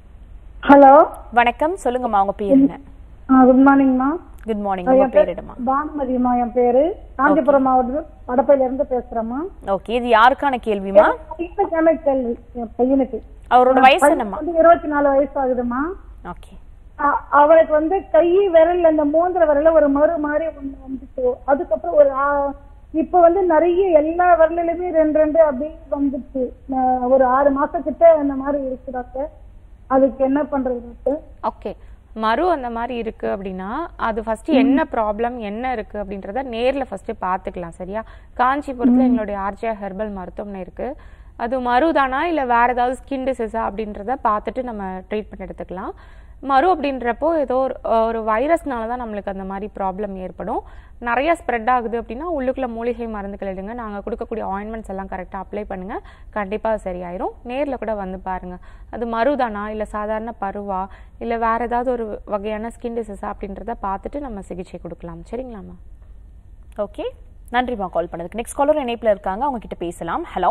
ஹலோ வணக்கம் சொல்லுங்கம்மா உங்க பேர் என்ன குட் மார்னிங்மா குட் மார்னிங் உங்க பேர் என்னம்மா பானுமதிமா என் பேரு காஞ்சிபுரம் மாவட்டம் படப்பையில இருந்து பேசுறேம்மா ஓகே இது யாருக்கான கேள்விமா பையனுக்கான கேள்வி என் பையனுக்கு அவரோட வயசு பையனுக்கு என்னம்மா வந்து இருபத்தி நாலு வயசு ஆகுதுமா ஓகே அ- அவருக்கு வந்து கை விரல்ல இந்த மூந்திர விரல்ல ஒரு மறு மாதிரி ஒண்ணு வந்துச்சு அதுக்கப்புறம் ஒரு ஆ- இப்ப வந்து நிறைய எல்லா விரலிலுமே ரெண்டு ரெண்டு அப்படியே வந்துச்சு நான் ஒரு ஆறு மாசம் கிட்ட இந்த மாதிரி இருக்கு டாக்டர் அதுக்கு என்ன பண்றது டாக்டர் ஓகே மறு அந்த மாதிரி இருக்கு அப்படின்னா அது ஃபர்ஸ்ட் என்ன ப்ராப்ளம் என்ன இருக்கு அப்படின்றத நேர்ல ஃபர்ஸ்ட் பார்த்துக்கலாம் சரியா காஞ்சிபுரத்துல எங்களுடைய ஆர்ஜியா ஹெர்பல் மருத்துவமனை இருக்கு அது மருதானா இல்லை வேற ஏதாவது ஸ்கின் டிசீஸா அப்படின்றத பார்த்துட்டு நம்ம ட்ரீட்மெண்ட் எடுத்துக்கலாம் மரு அப்படின்றப்போ ஏதோ ஒரு ஒரு வைரஸ்னால தான் நம்மளுக்கு அந்த மாதிரி ப்ராப்ளம் ஏற்படும் நிறைய ஸ்ப்ரெட் ஆகுது அப்படின்னா உள்ளுக்குள்ள மூலிகை மருந்துகள் எடுங்க நாங்கள் கொடுக்கக்கூடிய ஆயின்மெண்ட்ஸ் எல்லாம் கரெக்டாக அப்ளை பண்ணுங்க கண்டிப்பாக சரியாயிரும் நேரில் கூட வந்து பாருங்க அது மருதானா இல்லை சாதாரண பருவா இல்லை வேற ஏதாவது ஒரு வகையான ஸ்கின் டிசீஸா அப்படின்றத பார்த்துட்டு நம்ம சிகிச்சை கொடுக்கலாம் சரிங்களாம்மா ஓகே நன்றிம்மா கால் பண்ணதுக்கு நெக்ஸ்ட் காலர் இணைப்புல இருக்காங்க அவங்க கிட்ட பேசலாம் ஹலோ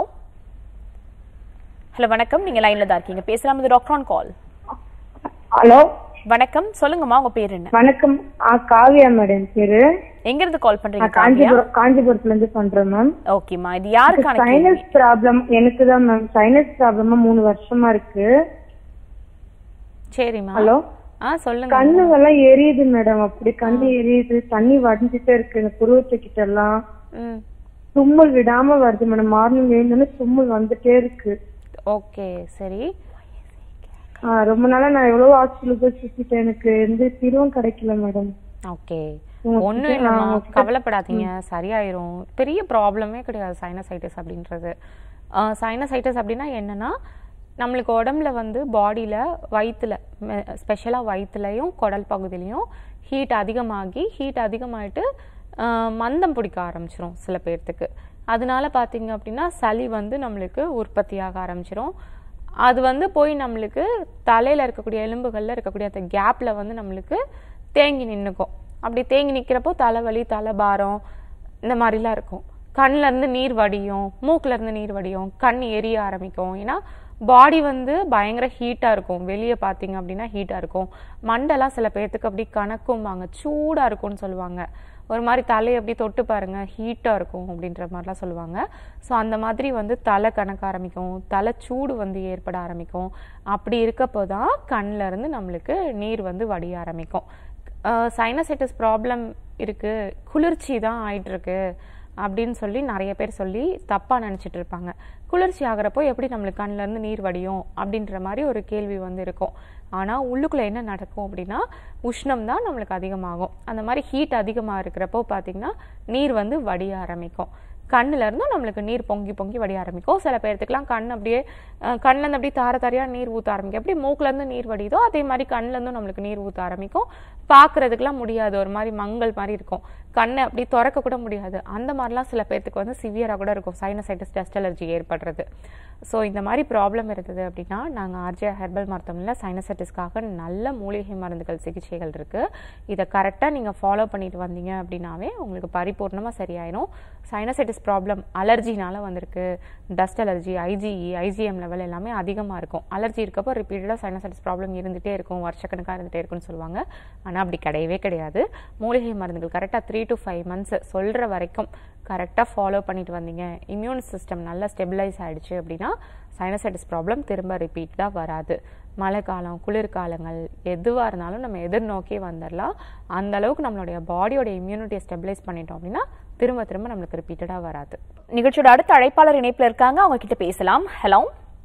ஹலோ வணக்கம் நீங்க லைன்ல தான் இருக்கீங்க பேசலாம் இது டாக்டர் ஆன் கால் ஹலோ வணக்கம் சொல்லுங்கம்மா உங்க பேர் என்ன வணக்கம் ஆ காவியா மேடம் பேரு எங்க இருந்து கால் பண்றீங்க நான் காஞ்சிபுரம் காஞ்சிபுரத்துல இருந்து பண்றேன் மேம் ஓகேம்மா இது யாருக்கான கேள்வி? சைனஸ் ப்ராப்ளம் எனக்கு தான் மேம் சைனஸ் ப்ராப்ளமா மூணு வருஷமா இருக்கு சரிம்மா ஹலோ ஆ சொல்லுங்க கண்ணுங்கெல்லாம் எரியுது மேடம் அப்படி கண்ணு எரியுது தண்ணி வடிஞ்சிட்டே இருக்கு இந்த புருவத்துக்கிட்ட எல்லாம் ம் தும்மல் விடாம வருது மேடம் மார்னிங் எழுந்தோடனே தும்மல் வந்துட்டே இருக்கு ஓகே சரி ஆ, ரொம்ப நாளா நான் எவ்வளவு ஹாஸ்பிட்டல் போய் சுத்திட்டேன் எனக்கு எந்த தீர்வும் கிடைக்கல மேடம் ஓகே உங்ககிட்ட ஒன்றும் நான் இல்லைம்மா உங்ககிட்ட- கவலைப்படாதீங்க சரியாயிரும் பெரிய ப்ராப்ளமே கிடையாது சைனசைட்டிஸ் அப்படின்றது சைனசைட்டிஸ் அப்படின்னா என்னன்னா நம்மளுக்கு உடம்புல வந்து பாடியில் வயிற்றுல ஸ்பெஷலாக வயிற்றுலையும் குடல் பகுதியிலையும் ஹீட் அதிகமாகி ஹீட் அதிகமாயிட்டு ஆஹ், மந்தம் பிடிக்க ஆரம்பிச்சிரும் சில பேர்த்துக்கு அதனால பார்த்தீங்க அப்படின்னா சளி வந்து நம்மளுக்கு உற்பத்தியாக ஆரம்பிச்சிரும் அது வந்து போய் நம்மளுக்கு தலையில இருக்கக்கூடிய எலும்புகள்ல இருக்கக்கூடிய அந்த கேப்ல வந்து நம்மளுக்கு தேங்கி நின்னுக்கும் அப்படி தேங்கி நிக்கிறப்போ தலைவலி தலைபாரம் இந்த மாதிரிலாம் இருக்கும் கண்ணுல இருந்து நீர் வடியும் மூக்குல இருந்து நீர் வடியும் கண் எரிய ஆரம்பிக்கும் ஏன்னா பாடி வந்து பயங்கர ஹீட்டா இருக்கும் வெளியே பார்த்தீங்க அப்படின்னா ஹீட்டா இருக்கும் மண்டெல்லாம் சில பேர்த்துக்கு அப்படி கணக்கும்பாங்க சூடா இருக்கும்னு சொல்லுவாங்க ஒரு மாதிரி தலையை அப்படி தொட்டு பாருங்க ஹீட்டா இருக்கும் அப்படின்ற மாதிரிலாம் சொல்லுவாங்க ஸோ அந்த மாதிரி வந்து தலை கணக்க ஆரம்பிக்கும் தலை சூடு வந்து ஏற்பட ஆரம்பிக்கும் அப்படி இருக்கப்போ தான் கண்ணுல இருந்து நம்மளுக்கு நீர் வந்து வடிய ஆரம்பிக்கும் சைனசைட்டிஸ் ப்ராப்ளம் இருக்கு குளிர்ச்சி தான் ஆயிட்டு இருக்கு அப்படின்னு சொல்லி நிறைய பேர் சொல்லி தப்பா நினைச்சிட்டு இருப்பாங்க குளிர்ச்சி ஆகிறப்போ எப்படி நம்மளுக்கு கண்ணுல இருந்து நீர் வடியும் அப்படின்ற மாதிரி ஒரு கேள்வி வந்து இருக்கும் ஆனா உள்ளுக்குள்ள என்ன நடக்கும் அப்படின்னா உஷ்ணம் தான் நம்மளுக்கு அதிகமாகும் அந்த மாதிரி ஹீட் அதிகமா இருக்கிறப்போ பாத்தீங்கன்னா நீர் வந்து வடிய ஆரம்பிக்கும் கண்ணுல இருந்தும் நம்மளுக்கு நீர் பொங்கி பொங்கி வடிய ஆரம்பிக்கும் சில பேர்த்துக்குலாம் கண் அப்படியே அஹ், கண்ணுல இருந்து அப்படியே தார தாரையா நீர் ஊத்த ஆரம்பிக்கும் எப்படி மூக்குல இருந்து நீர் வடியுதோ அதே மாதிரி கண்ணுல இருந்தும் நம்மளுக்கு நீர் ஊத்த ஆரம்பிக்கும் பார்க்கிறதுக்குலாம் முடியாது ஒரு மாதிரி மங்கல் மாதிரி இருக்கும் கண்ணை அப்படி திறக்க கூட முடியாது அந்த மாதிரிலாம் சில பேர்த்துக்கு வந்து சிவியரா கூட இருக்கும் சைனசைட்டிஸ் டஸ்ட் அலர்ஜி ஏற்படுறது ஸோ இந்த மாதிரி ப்ராப்ளம் இருந்தது அப்படின்னா நாங்கள் ஆர்ஜே ஹெர்பல் மருத்துவமனையில் சைனசைட்டிஸ்க்காக நல்ல மூலிகை மருந்துகள் சிகிச்சைகள் இருக்கு இதை கரெக்டாக நீங்கள் ஃபாலோ பண்ணிட்டு வந்தீங்க அப்படின்னாவே உங்களுக்கு பரிபூர்ணமாக சரியாயிரும் சைனசைட்டிஸ் ப்ராப்ளம் அலர்ஜினால வந்திருக்கு dust allergy IgE IgM level எல்லாமே அதிகமாக இருக்கும் அலர்ஜி இருக்கப்போ ரிப்பீட்டடாக சைனசைட்டிஸ் ப்ராப்ளம் இருந்துகிட்டே இருக்கும் வருஷக்கணக்காக இருந்துகிட்டே இருக்கும்னு சொல்லுவாங்க ஆனால் அப்படி கிடையவே கிடையாது மூலிகை மருந்துகள் கரெக்டாக த்ரீ டு ஃபைவ் மந்த்ஸ் சொல்கிற வரைக்கும் கரெக்டாக ஃபாலோ பண்ணிட்டு வந்தீங்க இம்யூன் சிஸ்டம் நல்லா ஸ்டெபிளைஸ் ஆயிடுச்சு அப்படின்னா சைனசைட்டிஸ் ப்ராப்ளம் திரும்ப ரிப்பீட்டாக வராது மழை காலம் குளிர்காலங்கள் எதுவாக இருந்தாலும் நம்ம எதிர்நோக்கி வந்துடலாம் அந்த அளவுக்கு நம்மளுடைய பாடியோட இம்யூனிட்டியை ஸ்டெபிளைஸ் பண்ணிட்டோம் அப்படின்னா திரும்ப திரும்ப நம்மளுக்கு ரிப்பீட்டடாக வராது நிகழ்ச்சியோட அடுத்த அழைப்பாளர் இணைப்புல இருக்காங்க அவங்க கிட்ட பேசலாம் ஹலோ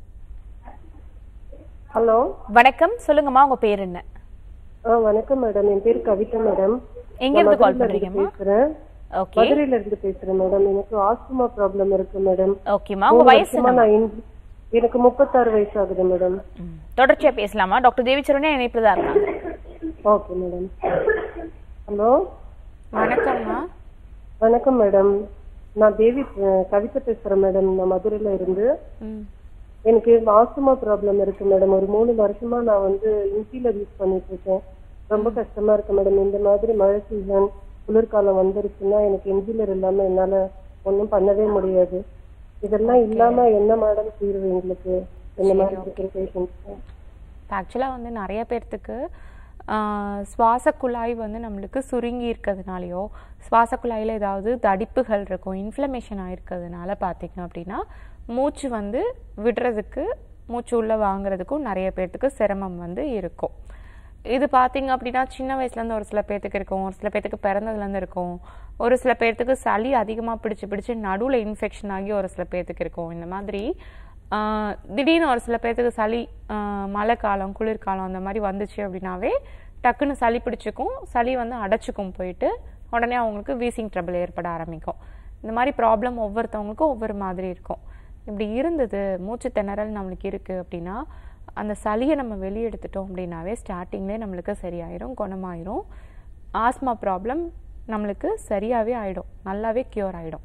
ஹலோ வணக்கம் சொல்லுங்கம்மா உங்க பேர் என்ன ஆ வணக்கம் மேடம் என் பேர் கவிதா மேடம் எங்க இருந்து கால் மதுரையில இருந்து பண்றீங்கம்மா பேசுறேன் ஓகே மதுரையில இருந்து பேசுறேன் மேடம் எனக்கு ஆஸ்துமா ப்ராப்ளம் இருக்கு மேடம் ஓகேம்மா உங்க மூணு வயசு வருஷமா என்ன நான் இன்- எனக்கு முப்பத்தாறு வயசு ஆகுது மேடம் ம். தொடர்ச்சியா பேசலாமா டாக்டர் தேவிச்சரனே இணைப்புல தான் இருக்காங்க ஓகே மேடம் ஹலோ வணக்கம்மா வணக்கம் மேடம் நான் தேவி அஹ், கவிதா பேசுறேன் மேடம் நான் மதுரையில இருந்து ம் எனக்கு ஆஸ்துமா ப்ராப்ளம் இருக்கு மேடம் ஒரு மூணு வருஷமா நான் வந்து இன்ஹீலர் யூஸ் பண்ணிட்டு இருக்கேன் ரொம்ப கஷ்டமா இருக்கு மேடம் இந்த மாதிரி மழை சீசன் குளிர்காலம் வந்துருச்சுன்னா எனக்கு இன்ஹீலர் இல்லாம என்னால ஒண்ணும் பண்ணவே முடியாது இதெல்லாம் இல்லாம என்ன மேடம் தீர்வு எங்களுக்கு இந்த மாதிரி இருக்கிற பேஷண்ட்ஸ்க்கு ஆக்சுவலாக வந்து நிறைய பேர்த்துக்கு ஆஹ், சுவாச குழாய் வந்து நம்மளுக்கு சுருங்கி இருக்கிறதுனாலையோ சுவாச குழாயில் ஏதாவது தடிப்புகள் இருக்கும் இன்ஃப்ளமேஷன் ஆயிருக்கிறதுனால பார்த்தீங்க அப்படின்னா மூச்சு வந்து விடுறதுக்கு மூச்சு உள்ள வாங்குறதுக்கும் நிறைய பேர்த்துக்கு சிரமம் வந்து இருக்கும் இது பார்த்தீங்க அப்படின்னா சின்ன வயசுலேருந்து ஒரு சில பேர்த்துக்கு இருக்கும் ஒரு சில பேர்த்துக்கு பிறந்ததுலேருந்து இருக்கும் ஒரு சில பேர்த்துக்கு சளி அதிகமாக பிடிச்சு பிடிச்சு நடுவில் இன்ஃபெக்ஷன் ஆகி ஒரு சில பேர்த்துக்கு இருக்கும் இந்த மாதிரி ஆஹ், திடீர்னு ஒரு சில பேர்த்துக்கு சளி ஆஹ், மழை காலம் குளிர்காலம் அந்த மாதிரி வந்துச்சு அப்படின்னாவே டக்குன்னு சளி பிடிச்சிக்கும் சளி வந்து அடைச்சிக்கும் போயிட்டு உடனே அவங்களுக்கு வீசிங் ட்ரபிள் ஏற்பட ஆரம்பிக்கும் இந்த மாதிரி ப்ராப்ளம் ஒவ்வொருத்தவங்களுக்கும் ஒவ்வொரு மாதிரி இருக்கும் இப்படி இருந்தது மூச்சு திணறல் நம்மளுக்கு இருக்குது அப்படின்னா அந்த சளியை நம்ம வெளியே எடுத்துட்டோம் அப்படின்னாவே ஸ்டார்டிங்லேயே நம்மளுக்கு சரியாயிரும் குணமாயிரும் ஆஸ்மா ப்ராப்ளம் நம்மளுக்கு சரியாகவே ஆயிடும் நல்லாவே க்யூர் ஆகிடும்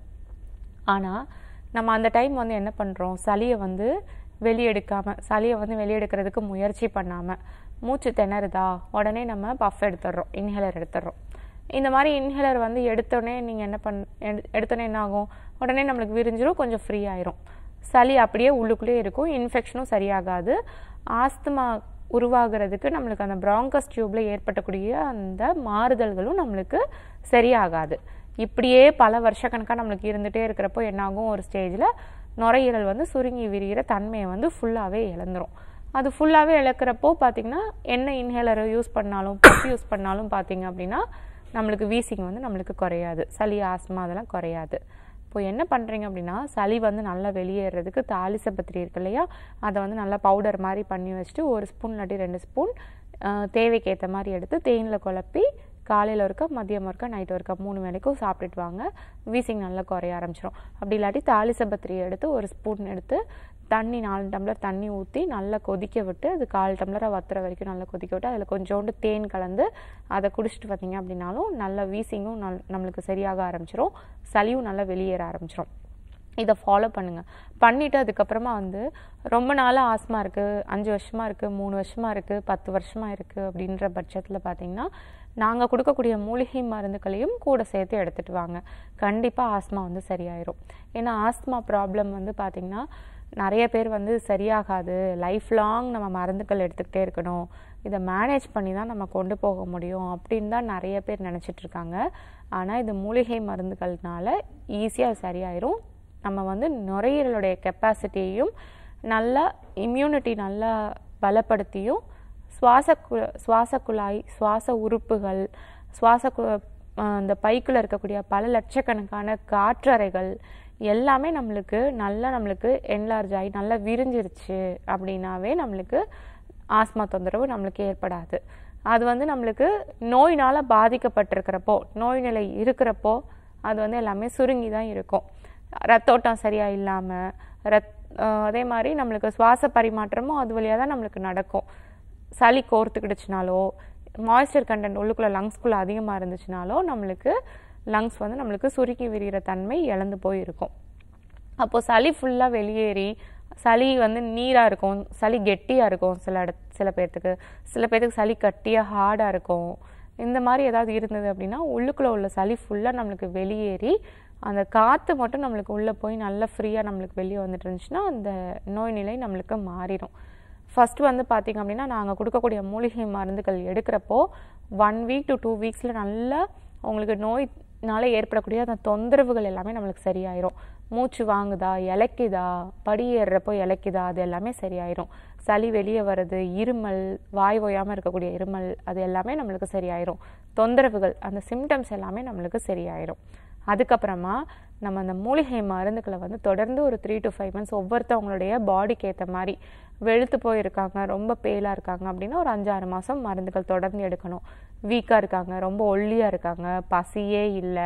ஆனால் நம்ம அந்த டைம் வந்து என்ன பண்ணுறோம் சளியை வந்து வெளியெடுக்காமல் சளியை வந்து வெளியெடுக்கிறதுக்கு முயற்சி பண்ணாமல் மூச்சு திணறுதா உடனே நம்ம பஃப் எடுத்துடுறோம் இன்ஹேலர் எடுத்துடுறோம் இந்த மாதிரி இன்ஹேலர் வந்து எடுத்தோடனே நீங்கள் என்ன பண் எடு- எடுத்தோடனே என்ன ஆகும் உடனே நம்மளுக்கு விரிஞ்சிரும் கொஞ்சம் ஃப்ரீ ஆயிரும் சளி அப்படியே உள்ளுக்குள்ளே இருக்கும் இன்ஃபெக்ஷனும் சரியாகாது ஆஸ்துமா உருவாகிறதுக்கு நம்மளுக்கு அந்த ப்ராங்கஸ் டியூப்ல ஏற்படக்கூடிய அந்த மாறுதல்களும் நம்மளுக்கு சரியாகாது இப்படியே பல வருஷக்கணக்காக நம்மளுக்கு இருந்துகிட்டே இருக்கிறப்போ என்னாகும் ஒரு ஸ்டேஜில் நுரையீரல் வந்து சுருங்கி விரிகிற தன்மையை வந்து ஃபுல்லாகவே இழந்துரும் அது ஃபுல்லாகவே இழக்கிறப்போ பார்த்தீங்கன்னா என்ன இன்ஹேலரை யூஸ் பண்ணாலும் பஃப் யூஸ் பண்ணாலும் பார்த்தீங்க அப்படின்னா நம்மளுக்கு வீசிங் வந்து நம்மளுக்கு குறையாது சளி ஆஸ்மா அதெல்லாம் குறையாது இப்போ என்ன பண்ணுறீங்க அப்படின்னா சளி வந்து நல்லா வெளியேறதுக்கு தாலிசப்பத்திரி இருக்கு இல்லையா அதை வந்து நல்லா பவுடர் மாதிரி பண்ணி வச்சுட்டு ஒரு ஸ்பூன் இல்லாட்டி ரெண்டு ஸ்பூன் தேவைக்கு ஏற்ற மாதிரி எடுத்து தேனில் குழப்பி காலையில் ஒருக்கா மதியம் ஒருக்கா நைட் ஒருக்கா மூணு வேளைக்கும் சாப்பிட்டுட்டு வாங்க வீசிங் நல்லா குறைய ஆரம்பிச்சிடும் அப்படி இல்லாட்டி தாலிசப்பத்திரி எடுத்து ஒரு ஸ்பூன் எடுத்து தண்ணி நாலு டம்ளர் தண்ணி ஊற்றி நல்லா கொதிக்க விட்டு அது கால் டம்ளராக வத்துற வரைக்கும் நல்லா கொதிக்க விட்டு அதில் கொஞ்சோண்டு தேன் கலந்து அதை குடிச்சிட்டு வந்தீங்க அப்படின்னாலும் நல்ல வீசிங்கும் நல் நம்மளுக்கு சரியாக ஆரம்பிச்சிரும் சளியும் நல்லா வெளியேற ஆரம்பிச்சிரும் இதை ஃபாலோ பண்ணுங்கள் பண்ணிவிட்டு அதுக்கப்புறமா வந்து ரொம்ப நாளாக ஆஸ்மா இருக்குது அஞ்சு வருஷமாக இருக்குது மூணு வருஷமாக இருக்குது பத்து வருஷமாக இருக்குது அப்படின்ற பட்சத்தில் பார்த்தீங்கன்னா நாங்கள் கொடுக்கக்கூடிய மூலிகை மருந்துகளையும் கூட சேர்த்து எடுத்துகிட்டு வாங்க கண்டிப்பாக ஆஸ்மா வந்து சரியாயிரும் ஏன்னா ஆஸ்மா ப்ராப்ளம் வந்து பார்த்திங்கன்னா நிறைய பேர் வந்து சரியாகாது லைஃப் லாங் நம்ம மருந்துகள் எடுத்துக்கிட்டே இருக்கணும் இதை மேனேஜ் பண்ணி தான் நம்ம கொண்டு போக முடியும் அப்படின்னு தான் நிறைய பேர் நினச்சிட்டு இருக்காங்க ஆனால் இது மூலிகை மருந்துகள்னால ஈஸியாக சரியாயிரும் நம்ம வந்து நுரையீரலுடைய கெப்பாசிட்டியையும் நல்லா இம்யூனிட்டி நல்லா பலப்படுத்தியும் சுவாச கு சுவாச குழாய் சுவாச உறுப்புகள் சுவாச கு அஹ் இந்த பைக்குள்ள இருக்கக்கூடிய பல லட்சக்கணக்கான காற்றறைகள் எல்லாமே நம்மளுக்கு நல்லா நம்மளுக்கு என்லார்ஜ் ஆகி நல்லா விரிஞ்சிருச்சு அப்படின்னாவே நம்மளுக்கு ஆஸ்மா தொந்தரவு நம்மளுக்கு ஏற்படாது அது வந்து நம்மளுக்கு நோயினால் பாதிக்கப்பட்டிருக்கிறப்போ நோய் நிலை இருக்கிறப்போ அது வந்து எல்லாமே சுருங்கி தான் இருக்கும் ரத்தோட்டம் சரியா இல்லாமல் ரத் அஹ் அதே மாதிரி நம்மளுக்கு சுவாச பரிமாற்றமும் அது வழியாக தான் நம்மளுக்கு நடக்கும் சளி கோர்த்துக்கிடுச்சுனாலோ மாய்ஸ்சர் கண்டென்ட் உள்ளுக்குள்ளே லங்ஸ்குள்ளே அதிகமாக இருந்துச்சுனாலோ நம்மளுக்கு லங்ஸ் வந்து நம்மளுக்கு சுருக்கி விரிகிற தன்மை இழந்து போயிருக்கும் அப்போ சளி ஃபுல்லாக வெளியேறி சளி வந்து நீராக இருக்கும் சளி கெட்டியாக இருக்கும் சில இட சில பேர்த்துக்கு சில பேர்த்துக்கு சளி கட்டியாக ஹார்டாக இருக்கும் இந்த மாதிரி ஏதாவது இருந்தது அப்படின்னா உள்ளுக்குள்ளே உள்ள சளி ஃபுல்லாக நம்மளுக்கு வெளியேறி அந்த காற்று மட்டும் நம்மளுக்கு உள்ளே போய் நல்லா ஃப்ரீயாக நம்மளுக்கு வெளியே வந்துட்டு இருந்துச்சுன்னா அந்த நோய் நிலை நம்மளுக்கு மாறிடும் ஃபர்ஸ்ட் வந்து பார்த்தீங்க அப்படின்னா நாங்கள் கொடுக்கக்கூடிய மூலிகை மருந்துகள் எடுக்கிறப்போ ஒன் வீக் டு டூ வீக்ஸில் நல்லா உங்களுக்கு நோய்னால ஏற்படக்கூடிய அந்த தொந்தரவுகள் எல்லாமே நம்மளுக்கு சரியாயிரும் மூச்சு வாங்குதா இலைக்குதா படி ஏறுறப்போ இலைக்குதா அது எல்லாமே சரியாயிரும் சளி வெளியே வர்றது இருமல் வாய் ஓயாமல் இருக்கக்கூடிய இருமல் அது எல்லாமே நம்மளுக்கு சரியாயிரும் தொந்தரவுகள் அந்த சிம்டம்ஸ் எல்லாமே நம்மளுக்கு சரியாயிரும் அதுக்கப்புறமா நம்ம அந்த மூலிகை மருந்துகளை வந்து தொடர்ந்து ஒரு த்ரீ டு ஃபைவ் மந்த்ஸ் ஒவ்வொருத்தவங்களுடைய பாடிக்கு ஏற்ற மாதிரி வெளுத்து போயிருக்காங்க ரொம்ப பேலாக இருக்காங்க அப்படின்னா ஒரு அஞ்சாறு மாதம் மருந்துகள் தொடர்ந்து எடுக்கணும் வீக்காக இருக்காங்க ரொம்ப ஒல்லியாக இருக்காங்க பசியே இல்லை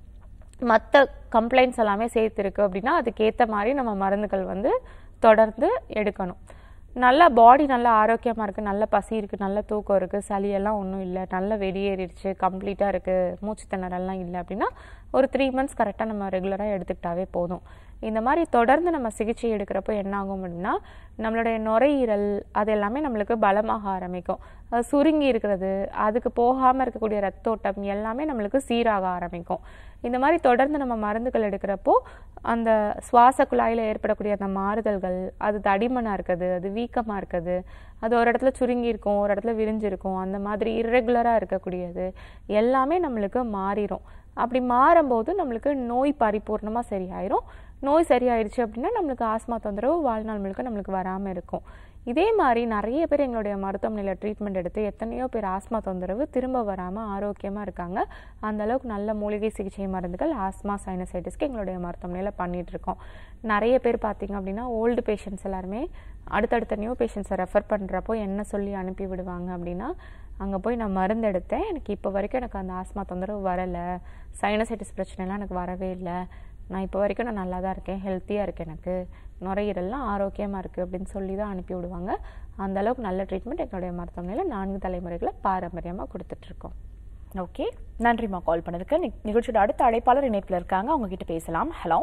மற்ற கம்ப்ளைண்ட்ஸ் எல்லாமே சேர்த்துருக்கு அப்படின்னா அதுக்கேற்ற மாதிரி நம்ம மருந்துகள் வந்து தொடர்ந்து எடுக்கணும் நல்லா பாடி நல்லா ஆரோக்கியமாக இருக்குது நல்ல பசி இருக்குது நல்ல தூக்கம் இருக்குது சளியெல்லாம் ஒன்றும் இல்லை நல்லா வெளியேறிடுச்சு கம்ப்ளீட்டாக இருக்குது மூச்சு திணறல்லாம் இல்லை அப்படின்னா ஒரு த்ரீ மந்த்ஸ் கரெக்டாக நம்ம ரெகுலராக எடுத்துக்கிட்டாவே போதும் இந்த மாதிரி தொடர்ந்து நம்ம சிகிச்சை எடுக்கிறப்போ என்ன ஆகும் அப்படின்னா நம்மளுடைய நுரையீரல் அது எல்லாமே நம்மளுக்கு பலமாக ஆரம்பிக்கும் அது சுருங்கி இருக்கிறது அதுக்கு போகாமல் இருக்கக்கூடிய ரத்தோட்டம் எல்லாமே நம்மளுக்கு சீராக ஆரம்பிக்கும் இந்த மாதிரி தொடர்ந்து நம்ம மருந்துகள் எடுக்கிறப்போ அந்த சுவாச குழாயில் ஏற்படக்கூடிய அந்த மாறுதல்கள் அது தடிமனாக இருக்குது அது வீக்கமாக இருக்குது அது ஒரு இடத்துல சுருங்கி இருக்கும் ஒரு இடத்துல விரிஞ்சிருக்கும் அந்த மாதிரி இர்ரெகுலராக இருக்கக்கூடியது எல்லாமே நம்மளுக்கு மாறிடும் அப்படி மாறும்போது நம்மளுக்கு நோய் பரிபூர்ணமாக சரியாயிரும் நோய் சரியாயிடுச்சு அப்படின்னா நம்மளுக்கு ஆஸ்மா தொந்தரவு வாழ்நாள் முழுக்க நம்மளுக்கு வராமல் இருக்கும் இதே மாதிரி நிறைய பேர் எங்களுடைய மருத்துவமனையில் ட்ரீட்மெண்ட் எடுத்து எத்தனையோ பேர் ஆஸ்மா தொந்தரவு திரும்ப வராமல் ஆரோக்கியமாக இருக்காங்க அந்த அளவுக்கு நல்ல மூலிகை சிகிச்சை மருந்துகள் ஆஸ்மா சைனசைட்டிஸ்க்கு எங்களுடைய மருத்துவமனையில் பண்ணிட்டு இருக்கோம் நிறைய பேர் பார்த்தீங்க அப்படின்னா ஓல்டு பேஷண்ட்ஸ் எல்லாருமே அடுத்தடுத்த நியூ பேஷண்ட்ஸை ரெஃபர் பண்ணுறப்போ என்ன சொல்லி அனுப்பி விடுவாங்க அப்படின்னா அங்கே போய் நான் மருந்து எடுத்தேன் எனக்கு இப்போ வரைக்கும் எனக்கு அந்த ஆஸ்மா தொந்தரவு வரலை சைனசைட்டிஸ் பிரச்சனைலாம் எனக்கு வரவே இல்லை நான் இப்போ வரைக்கும் நான் நல்லா தான் இருக்கேன் ஹெல்த்தியாக இருக்கேன் எனக்கு நுரையீரல்லாம் ஆரோக்கியமாக இருக்குது அப்படின்னு சொல்லி தான் அனுப்பி விடுவாங்க அந்த அளவுக்கு நல்ல ட்ரீட்மெண்ட் எங்களுடைய மருத்துவமனையில் நான்கு தலைமுறைகளை பாரம்பரியமாக கொடுத்துட்ருக்கோம் ஓகே நன்றிம்மா கால் பண்ணதுக்கு நி- நிகழ்ச்சியோட அடுத்த அழைப்பாளர் இணைப்புல இருக்காங்க அவங்க கிட்ட பேசலாம் ஹலோ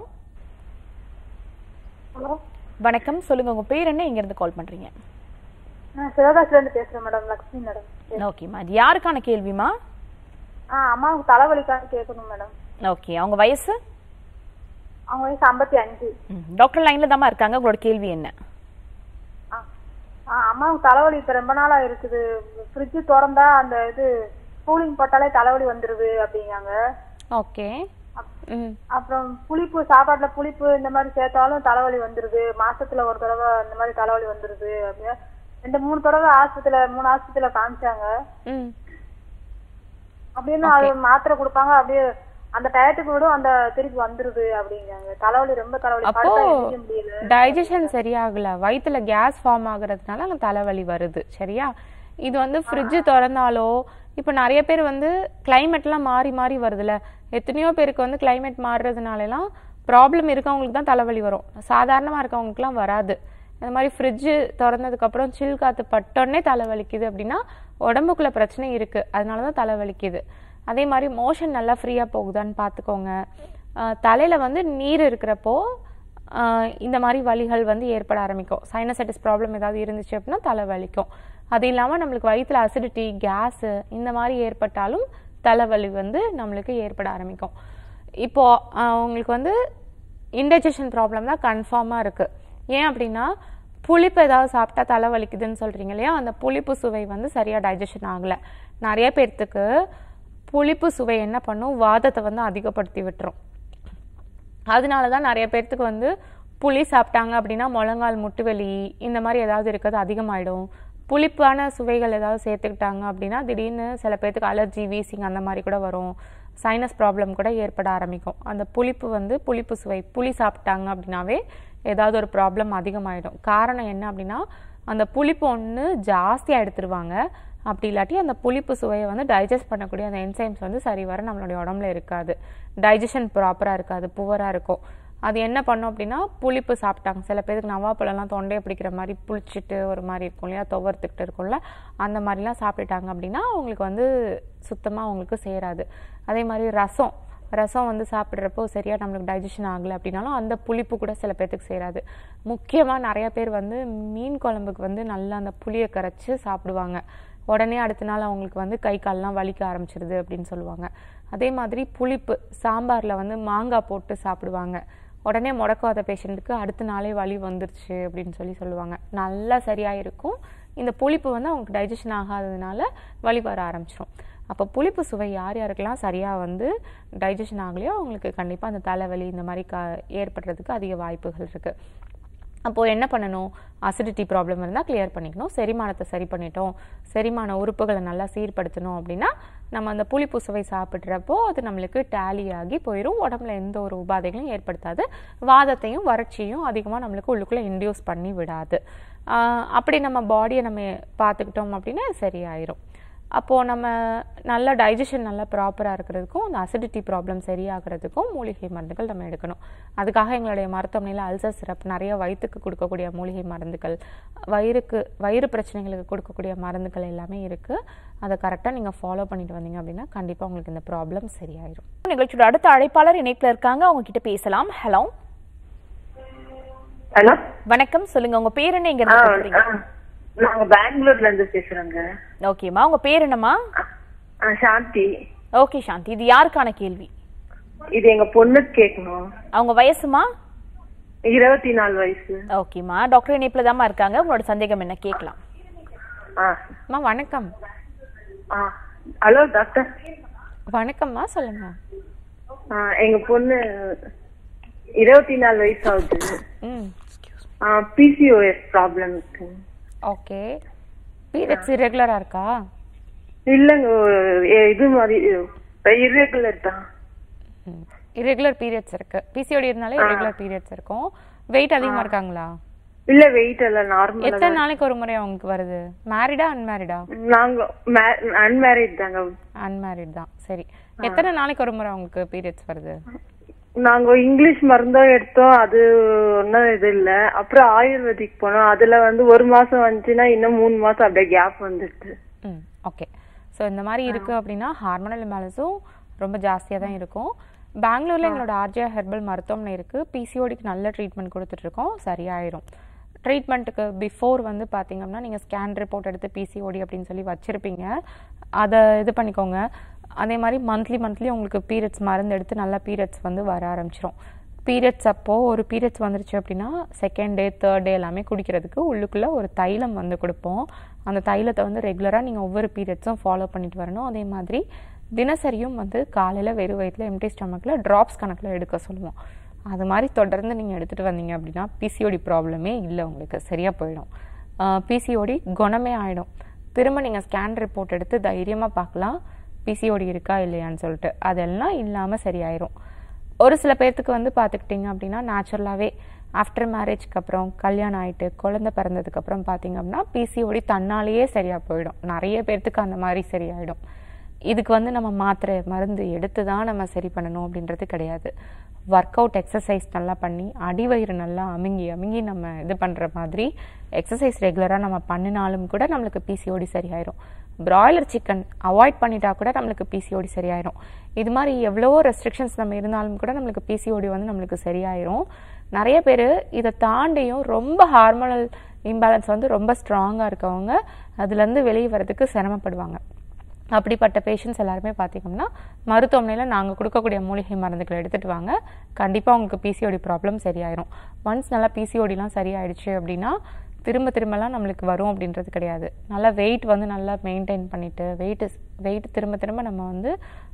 ஹலோ வணக்கம் சொல்லுங்க உங்க பேர் என்ன இங்க இருந்து கால் பண்றீங்க நான் சிவகாசில இருந்து பேசுறேன் மேடம் லக்ஷ்மி மேடம் ஓகேம்மா இது யாருக்கான கேள்விமா ஆ அம்மாவுக்கு தலைவலிக்கான்னு கேட்கணும் மேடம் ஓகே அவங்க வயசு அவங்க வயசு ஐம்பத்தி அஞ்சு ம், டாக்டர் லைன்ல தாம்மா இருக்காங்க உங்களோட கேள்வி என்ன ஆ ஆ அம்மாவுக்கு தலைவலி இப்ப ரொம்ப நாளா இருக்குது ஃப்ரிட்ஜ் திறந்தா அந்த இது கூலிங் போட்டாலே தலைவலி வந்துருது அப்படிங்காங்க ஓகே ம் அப்புறம் புளிப்பு சாப்பாட்டுல புளிப்பு இந்த மாதிரி சேர்த்தாலும் தலைவலி வந்துருது மாசத்துல ஒரு தடவை இந்த மாதிரி தலைவலி வந்துருது அப்படியே ரெண்டு மூணு தடவை ஆஸ்பத்திரியில மூணு ஆஸ்பத்திரியில காமிச்சாங்க ம் அப்படின்னு அது மாத்திரை கொடுப்பாங்க அப்படியே அந்த டயத்துக்கு விடும் அந்த திருப்பி வந்துருது அப்படிங்காங்க தலைவலி ரொம்ப தலைவலி அப்போ படுத்தா எந்திரிக்க முடியல டைஜஷன் சரியாகல வயித்துல கேஸ் ஃபார்ம் ஆகுறதுனால அங்க தலைவலி வருது சரியா இது வந்து ஃப்ரிட்ஜ் திறந்தாலோ இப்போ நிறைய பேர் வந்து கிளைமேட்லாம் மாறி மாறி வருதுல்ல எத்தனையோ பேருக்கு வந்து கிளைமேட் மாறுறதுனாலலாம் ப்ராப்ளம் இருக்கவங்களுக்கு தான் தலைவலி வரும் சாதாரணமாக இருக்கவங்களுக்குலாம் வராது இந்த மாதிரி ஃப்ரிட்ஜு திறந்ததுக்கப்புறம் சில் காற்று பட்டோடனே தலைவலிக்குது அப்படின்னா உடம்புக்குள்ள பிரச்சனை இருக்கு அதனால தான் தலைவலிக்குது அதே மாதிரி மோஷன் நல்லா ஃப்ரீயாக போகுதான்னு பார்த்துக்கோங்க ஆஹ் தலையில வந்து நீர் இருக்கிறப்போ ஆஹ் இந்த மாதிரி வலிகள் வந்து ஏற்பட ஆரம்பிக்கும் சைனசைட்டிஸ் ப்ராப்ளம் ஏதாவது இருந்துச்சு அப்படின்னா தலை வலிக்கும் அது இல்லாமல் நம்மளுக்கு வயிற்றுல அசிடிட்டி கேஸு இந்த மாதிரி ஏற்பட்டாலும் தலைவலி வந்து நம்மளுக்கு ஏற்பட ஆரம்பிக்கும் இப்போ ஆஹ் உங்களுக்கு வந்து இன்டைஜஷன் ப்ராப்ளம் தான் கன்ஃபார்மாக இருக்குது ஏன் அப்படின்னா புளிப்பு ஏதாவது சாப்பிட்டா தலை வலிக்குதுன்னு சொல்கிறீங்க இல்லையா அந்த புளிப்பு சுவை வந்து சரியாக டைஜஷன் ஆகலை நிறைய பேர்த்துக்கு புளிப்பு சுவை என்ன பண்ணும் வாதத்தை வந்து அதிகப்படுத்தி விட்டுரும் அதனால தான் நிறைய பேர்த்துக்கு வந்து புளி சாப்பிட்டாங்க அப்படின்னா முழங்கால் முட்டு வலி இந்த மாதிரி ஏதாவது இருக்கிறது அதிகமாயிடும் புளிப்பான சுவைகள் ஏதாவது சேர்த்துக்கிட்டாங்க அப்படின்னா திடீர்னு சில பேர்த்துக்கு அலர்ஜி வீசிங் அந்த மாதிரி கூட வரும் சைனஸ் ப்ராப்ளம் கூட ஏற்பட ஆரம்பிக்கும் அந்த புளிப்பு வந்து புளிப்பு சுவை புளி சாப்பிட்டாங்க அப்படின்னாவே ஏதாவது ஒரு ப்ராப்ளம் அதிகமாயிடும் காரணம் என்ன அப்படின்னா அந்த புளிப்பு ஒன்று ஜாஸ்தியாக எடுத்துருவாங்க அப்படி இல்லாட்டி அந்த புளிப்பு சுவையை வந்து டைஜஸ்ட் பண்ணக்கூடிய அந்த என்சைம்ஸ் வந்து சரிவர நம்மளுடைய உடம்புல இருக்காது டைஜஷன் ப்ராப்பராக இருக்காது புவராக இருக்கும் அது என்ன பண்ணும் அப்படின்னா புளிப்பு சாப்பிட்டாங்க சில பேருக்கு நவாப்பழம்லாம் தொண்டையை பிடிக்கிற மாதிரி புளிச்சிட்டு ஒரு மாதிரி இருக்கும் இல்லையா துவர்த்துக்கிட்டு இருக்கும்ல அந்த மாதிரிலாம் சாப்பிட்டுட்டாங்க அப்படின்னா அவங்களுக்கு வந்து சுத்தமாக அவங்களுக்கு சேராது அதே மாதிரி ரசம் ரசம் வந்து சாப்பிட்றப்போ சரியாக நம்மளுக்கு டைஜஷன் ஆகலை அப்படின்னாலும் அந்த புளிப்பு கூட சில பேர்த்துக்கு சேராது முக்கியமாக நிறைய பேர் வந்து மீன் குழம்புக்கு வந்து நல்லா அந்த புளியை கரைச்சி சாப்பிடுவாங்க உடனே அடுத்த நாள் அவங்களுக்கு வந்து கை கால்லாம் வலிக்க ஆரம்பிச்சிருது அப்படின்னு சொல்லுவாங்க அதே மாதிரி புளிப்பு சாம்பாரில் வந்து மாங்காய் போட்டு சாப்பிடுவாங்க உடனே முடக்காத பேஷண்ட்டுக்கு அடுத்த நாளே வலி வந்துருச்சு அப்படின்னு சொல்லி சொல்லுவாங்க நல்லா சரியாக இருக்கும் இந்த புளிப்பு வந்து அவங்களுக்கு டைஜஷன் ஆகாததுனால வலி வர ஆரம்பிச்சிடும் அப்போ புளிப்பு சுவை யார் யாருக்கெல்லாம் சரியாக வந்து டைஜஷன் ஆகலையோ அவங்களுக்கு கண்டிப்பாக அந்த தலைவலி இந்த மாதிரி க ஏற்படுறதுக்கு அதிக வாய்ப்புகள் இருக்குது அப்போது என்ன பண்ணணும் அசிடிட்டி ப்ராப்ளம் இருந்தால் கிளியர் பண்ணிக்கணும் செரிமானத்தை சரி பண்ணிட்டோம் செரிமான உறுப்புகளை நல்லா சீர்படுத்தணும் அப்படின்னா நம்ம அந்த புளிப்பு சுவை சாப்பிட்றப்போ அது நம்மளுக்கு டேலி ஆகி போயிடும் உடம்புல எந்த ஒரு உபாதைகளும் ஏற்படுத்தாது வாதத்தையும் வறட்சியும் அதிகமாக நம்மளுக்கு உள்ளுக்குள்ளே இன்டியூஸ் பண்ணி விடாது ஆஹ் அப்படி நம்ம பாடியை நம்ம பார்த்துக்கிட்டோம் அப்படின்னா சரியாயிரும் அப்போது நம்ம நல்ல டைஜஷன் நல்லா ப்ராப்பராக இருக்கிறதுக்கும் அந்த அசிடிட்டி ப்ராப்ளம் சரியாகிறதுக்கும் மூலிகை மருந்துகள் நம்ம எடுக்கணும் அதுக்காக எங்களுடைய மருத்துவமனையில் அல்சர் சிரப் நிறைய வயிற்றுக்கு கொடுக்கக்கூடிய மூலிகை மருந்துகள் வயிறுக்கு வயிறு பிரச்சனைகளுக்கு கொடுக்கக்கூடிய மருந்துகள் எல்லாமே இருக்குது அதை கரெக்டாக நீங்கள் ஃபாலோ பண்ணிட்டு வந்தீங்க அப்படின்னா கண்டிப்பாக உங்களுக்கு இந்த ப்ராப்ளம் சரியாயிரும் நிகழ்ச்சியோட அடுத்த அழைப்பாளர் இணைப்புல இருக்காங்க அவங்க கிட்ட பேசலாம் ஹலோ ஹலோ வணக்கம் சொல்லுங்க உங்க பேர் என்ன இங்க ஆ, இருந்து பேசுறீங்க ஆ. நாங்க பெங்களூர்ல இருந்து பேசுறோங்க ஓகேம்மா உங்க பேர் என்னம்மா ஆ, சாந்தி ஓகே சாந்தி இது யாருக்கான கேள்வி இது எங்க பொண்ணுக்கு கேட்கணும் அவங்க வயசுமா இருபத்தி நாலு வயசு ஓகேம்மா டாக்டர் இணைப்புல தாம்மா இருக்காங்க உங்களோட சந்தேகம் என்ன கேட்கலாம் ஆ அம்மா வணக்கம் ஆ ஹலோ டாக்டர் வணக்கம்மா சொல்லுங்க ஆ, எங்க பொண்ணு இருபத்தி நாலு வயசு ஆகுது ம் பிசிஓஎஸ் ப்ராப்ளம் இருக்கு ஓகே பீரியட்ஸ் இரெகுலராக இருக்கா இல்லைங்க எ- இது மாதிரி இர்ரெகுலர் தான் இரெகுலர் பீரியட்ஸ் இருக்கு பிசிஓடி இருந்தாலே இரெகுலர் பீரியட்ஸ் இருக்கும் வெயிட் அதிகமா இருக்காங்களா இல்ல வெயிட் எல்லாம் நார்மல் எத்தனை நாளைக்கு ஒரு முறை அவங்களுக்கு வருது மேரிடா அன்மேரிடா நாங்க அன்மேரிட் தாங்க அன்மேரிட் தான் சரி எத்தனை நாளைக்கு ஒரு முறை அவங்களுக்கு பீரியட்ஸ் வருது நாங்க இங்கிலீஷ் மருந்தும் எடுத்தோம் அது ஒன்றும் இது இல்ல அப்புறம் ஆயுர்வேதிக் போனோம் அதுல வந்து ஒரு மாசம் வந்துச்சுன்னா இன்னும் மூணு மாசம் அப்படியே கேப் வந்துட்டு ம் ஓகே ஸோ இந்த மாதிரி இருக்கு அப்படின்னா ஹார்மோனல் இம்பேலன்ஸும் ரொம்ப ஜாஸ்தியாக தான் இருக்கும் பெங்களூர்ல எங்களோட ஆர்ஜே ஹெர்பல் மருத்துவமனை இருக்கு பிசிஓடிக்கு நல்ல ட்ரீட்மெண்ட் கொடுத்துட்டு இருக்கோம் சரியாயிரும் ட்ரீட்மெண்ட்டுக்கு பிஃபோர் வந்து பார்த்தீங்க அப்படின்னா நீங்கள் ஸ்கேன் ரிப்போர்ட் எடுத்து பிசிஓடி அப்படின்னு சொல்லி வச்சுருப்பீங்க அதை இது பண்ணிக்கோங்க அதே மாதிரி மந்த்லி மந்த்லி உங்களுக்கு பீரியட்ஸ் மருந்து எடுத்து நல்லா பீரியட்ஸ் வந்து வர ஆரம்பிச்சிரும் பீரியட்ஸ் அப்போது ஒரு பீரியட்ஸ் வந்துருச்சு அப்படின்னா செகண்ட் டே தேர்ட் டே எல்லாமே குடிக்கிறதுக்கு உள்ளுக்குள்ளே ஒரு தைலம் வந்து கொடுப்போம் அந்த தைலத்தை வந்து ரெகுலராக நீங்கள் ஒவ்வொரு பீரியட்ஸும் ஃபாலோ பண்ணிட்டு வரணும் அதே மாதிரி தினசரியும் வந்து காலையில் வெறும் வயிற்றில் எம்டி ஸ்டமக்கில் ட்ராப்ஸ் கணக்கில் எடுக்க சொல்லுவோம் அது மாதிரி தொடர்ந்து நீங்கள் எடுத்துகிட்டு வந்தீங்க அப்படின்னா பிசிஓடி ப்ராப்ளமே இல்லை உங்களுக்கு சரியாக போயிடும் பிசிஓடி குணமே ஆகிடும் திரும்ப நீங்கள் ஸ்கேன் ரிப்போர்ட் எடுத்து தைரியமாக பார்க்கலாம் பிசிஓடி இருக்கா இல்லையான்னு சொல்லிட்டு அதெல்லாம் இல்லாமல் சரியாயிரும் ஒரு சில பேர்த்துக்கு வந்து பார்த்துக்கிட்டிங்க அப்படின்னா நேச்சுரலாகவே ஆஃப்டர் மேரேஜ்க்கு அப்புறம் கல்யாணம் ஆயிட்டு குழந்தை பிறந்ததுக்கு அப்புறம் பார்த்தீங்க அப்படின்னா பிசிஓடி தன்னாலேயே சரியாக போயிடும் நிறைய பேர்த்துக்கு அந்த மாதிரி சரியாயிடும் இதுக்கு வந்து நம்ம மாத்திரை மருந்து எடுத்து தான் நம்ம சரி பண்ணணும் அப்படின்றது கிடையாது ஒர்க் அவுட் எக்ஸசைஸ் நல்லா பண்ணி அடிவயிறு நல்லா அமுங்கி அமுங்கி நம்ம இது பண்ணுற மாதிரி எக்ஸசைஸ் ரெகுலராக நம்ம பண்ணினாலும் கூட நம்மளுக்கு பிசிஓடி சரியாயிரும் பிராய்லர் சிக்கன் அவாய்ட் பண்ணிட்டா கூட நம்மளுக்கு பிசிஓடி சரியாயிரும் இது மாதிரி எவ்வளவோ ரெஸ்ட்ரிக்ஷன்ஸ் நம்ம இருந்தாலும் கூட நம்மளுக்கு பிசிஓடி வந்து நம்மளுக்கு சரியாயிரும் நிறைய பேர் இதை தாண்டியும் ரொம்ப ஹார்மோனல் இம்பேலன்ஸ் வந்து ரொம்ப ஸ்ட்ராங்காக இருக்கவங்க அதுலேருந்து வெளியே வரதுக்கு சிரமப்படுவாங்க அப்படிப்பட்ட பேஷண்ட்ஸ் எல்லாருமே பார்த்தீங்கன்னா மருத்துவமனையில் நாங்கள் கொடுக்கக்கூடிய மூலிகை மருந்துகளை எடுத்துகிட்டு வாங்க கண்டிப்பாக உங்களுக்கு பிசிஓடி ப்ராப்ளம் சரியாயிரும் ஒன்ஸ் நல்லா பிசிஓடிலாம் சரியாயிடுச்சு அப்படின்னா திரும்ப திரும்பலாம் நம்மளுக்கு வரும் அப்படின்றது கிடையாது நல்லா வெயிட் வந்து நல்லா மெயின்டைன் பண்ணிவிட்டு வெயிட்டு வெயிட் திரும்ப திரும்ப நம்ம வந்து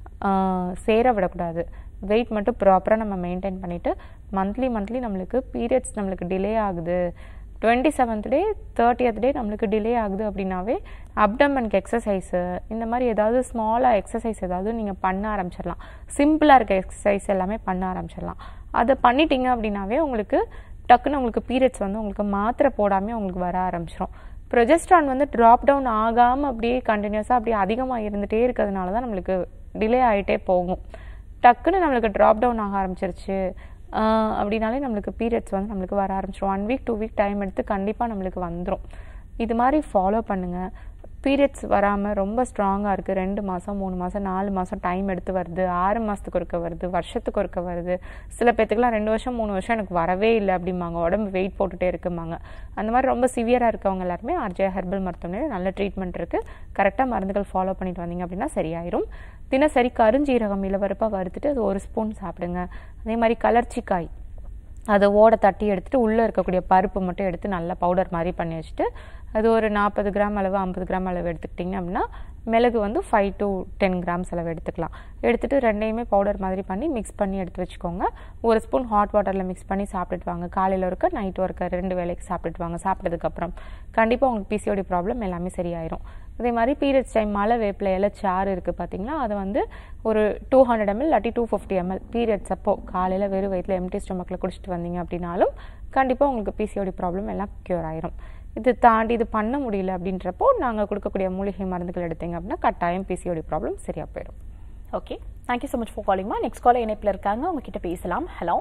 ஆஹ், சேர விடக்கூடாது வெயிட் மட்டும் ப்ராப்பராக நம்ம மெயின்டைன் பண்ணிவிட்டு மந்த்லி மந்த்லி நம்மளுக்கு பீரியட்ஸ் நம்மளுக்கு டிலே ஆகுது twenty seventh day thirtieth day நம்மளுக்கு டிலே ஆகுது அப்படின்னாவே அப்டமனுக்கு எக்ஸசைஸு இந்த மாதிரி ஏதாவது ஸ்மாலாக எக்ஸசைஸ் ஏதாவது நீங்கள் பண்ண ஆரம்பிச்சிடலாம் சிம்பிளாக இருக்க எக்ஸசைஸ் எல்லாமே பண்ண ஆரம்பிச்சிடலாம் அதை பண்ணிட்டீங்க அப்படின்னாவே உங்களுக்கு டக்குன்னு உங்களுக்கு பீரியட்ஸ் வந்து உங்களுக்கு மாத்திரை போடாமல் உங்களுக்கு வர ஆரம்பிச்சிரும் ப்ரொஜெஸ்ட்ரான் வந்து ட்ராப் டவுன் ஆகாமல் அப்படியே கண்டினியூஸாக அப்படியே அதிகமாக இருந்துகிட்டே இருக்கிறதுனால தான் நம்மளுக்கு டிலே ஆகிட்டே போகும் டக்குன்னு நம்மளுக்கு ட்ராப் டவுன் ஆக ஆரம்பிச்சிருச்சு ஆஹ் அப்படின்னாலே நம்மளுக்கு பீரியட்ஸ் வந்து நம்மளுக்கு வர ஆரம்பிச்சிடும் one week two week time எடுத்து கண்டிப்பாக நம்மளுக்கு வந்துடும் இது மாதிரி ஃபாலோ பண்ணுங்கள் பீரியட்ஸ் வராமல் ரொம்ப ஸ்ட்ராங்காக இருக்குது ரெண்டு மாதம் மூணு மாதம் நாலு மாதம் டைம் எடுத்து வருது ஆறு மாதத்துக்கு ஒருக்க வருது வருஷத்துக்கு ஒருக்க வருது சில பேர்த்துக்குலாம் ரெண்டு வருஷம் மூணு வருஷம் எனக்கு வரவே இல்லை அப்படிம்பாங்க உடம்பு வெயிட் போட்டுட்டே இருக்குமாங்க அந்த மாதிரி ரொம்ப சிவியராக இருக்கவங்க எல்லாருமே ஆர்ஜே ஹெர்பல் மருத்துவமனையில் நல்ல ட்ரீட்மெண்ட் இருக்குது கரெக்டாக மருந்துகள் ஃபாலோ பண்ணிட்டு வந்தீங்க அப்படின்னா சரியாயிரும் தினசரி கருஞ்சீரகம் இளவரப்பாக வறுத்துட்டு அது ஒரு ஸ்பூன் சாப்பிடுங்க அதே மாதிரி கலர்ச்சிக்காய் அதை ஓட தட்டி எடுத்துட்டு உள்ளே இருக்கக்கூடிய பருப்பு மட்டும் எடுத்து நல்லா பவுடர் மாதிரி பண்ணி வச்சுட்டு அது ஒரு நாற்பது கிராம் அளவு ஐம்பது கிராம் அளவு எடுத்துக்கிட்டிங்க அப்படின்னா மிளகு வந்து ஃபைவ் டு டென் கிராம்ஸ் அளவு எடுத்துக்கலாம் எடுத்துட்டு ரெண்டையுமே பவுடர் மாதிரி பண்ணி மிக்ஸ் பண்ணி எடுத்து வச்சுக்கோங்க ஒரு ஸ்பூன் ஹாட் வாட்டரில் மிக்ஸ் பண்ணி சாப்பிட்டுட்டு வாங்க காலையில் இருக்க நைட் ஒருக்க ரெண்டு வேளைக்கு சாப்பிட்டுட்டு வாங்க சாப்பிட்டதுக்கப்புறம் கண்டிப்பாக உங்களுக்கு பிசிஓடி ப்ராப்ளம் எல்லாமே சரியாயிரும் அதே மாதிரி பீரியட்ஸ் டைம் மழை வேப்பில இலை சாறு இருக்குது பார்த்தீங்களா அதை வந்து ஒரு டூ ஹண்ட்ரட் எம்எல் இல்லாட்டி டூ ஃபிஃப்டி எம்எல் பீரியட்ஸ் அப்போ காலையில் வெறும் வயிற்றில் எம்டி ஸ்டொமக்கில் குடிச்சிட்டு வந்தீங்க அப்படின்னாலும் கண்டிப்பாக உங்களுக்கு பிசிஓடி ப்ராப்ளம் எல்லாம் க்யூர் ஆயிரும் இது தாண்டி இது பண்ண முடியல அப்படின்றப்போ நாங்கள் கொடுக்கக்கூடிய மூலிகை மருந்துகள் எடுத்தீங்க அப்படின்னா கட்டாயம் பிசிஓடி ப்ராப்ளம் சரியாக போயிடும் okay thank you so much for காலிங்மா நெக்ஸ்ட் காலர் இணைப்பில் இருக்காங்க உங்ககிட்ட பேசலாம் ஹலோ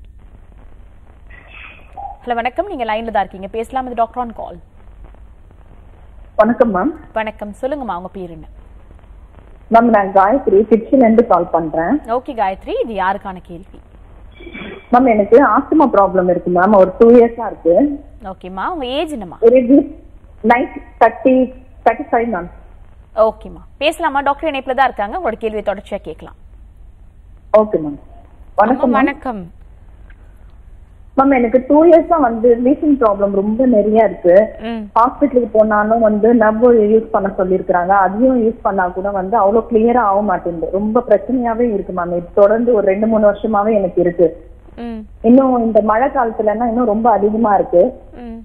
ஹலோ வணக்கம் நீங்க லைன்ல தான் இருக்கீங்க பேசலாம் இது டாக்டர் ஆன் கால் வணக்கம் மேம் வணக்கம் சொல்லுங்கம்மா உங்க பேர் என்ன மேம் நான் காயத்ரி திருச்சில இருந்து கால் பண்றேன் ஓகே காயத்ரி இது யாருக்கான கேள்வி மேம் எனக்கு ஆஸ்துமா ப்ராப்ளம் இருக்கு மேம் ஒரு டூ இயர்ஸா இருக்கு ஓகேம்மா உங்க ஏஜ் என்னம்மா ஒரு நைட் தேர்ட்டி தேர்ட்டி ஃபைவ் மேம் ஓகேம்மா பேசலாமா டாக்டர் இணைப்பில் தான் இருக்காங்க உங்களோட கேள்வியை தொடர்ச்சியா கேட்கலாம் ஓகே மேம் வணக்கம் மேம் வணக்கம் மேம் எனக்கு டூ இயர்ஸா வந்து லீசிங் ப்ராப்ளம் ரொம்ப நிறைய இருக்கு ம் ஹாஸ்பிட்டலுக்கு போனாலும் வந்து நர்வ் யூஸ் பண்ண சொல்லியிருக்கிறாங்க அதையும் யூஸ் பண்ணா கூட வந்து அவ்வளவு கிளியரா ஆக மாட்டேங்குது ரொம்ப பிரச்சனையாவே இருக்கு மேம் இது தொடர்ந்து ஒரு ரெண்டு மூணு வருஷமாவே எனக்கு இருக்கு ம் இன்னும் இந்த மழை காலத்துலன்னா இன்னும் ரொம்ப அதிகமா இருக்கு ம்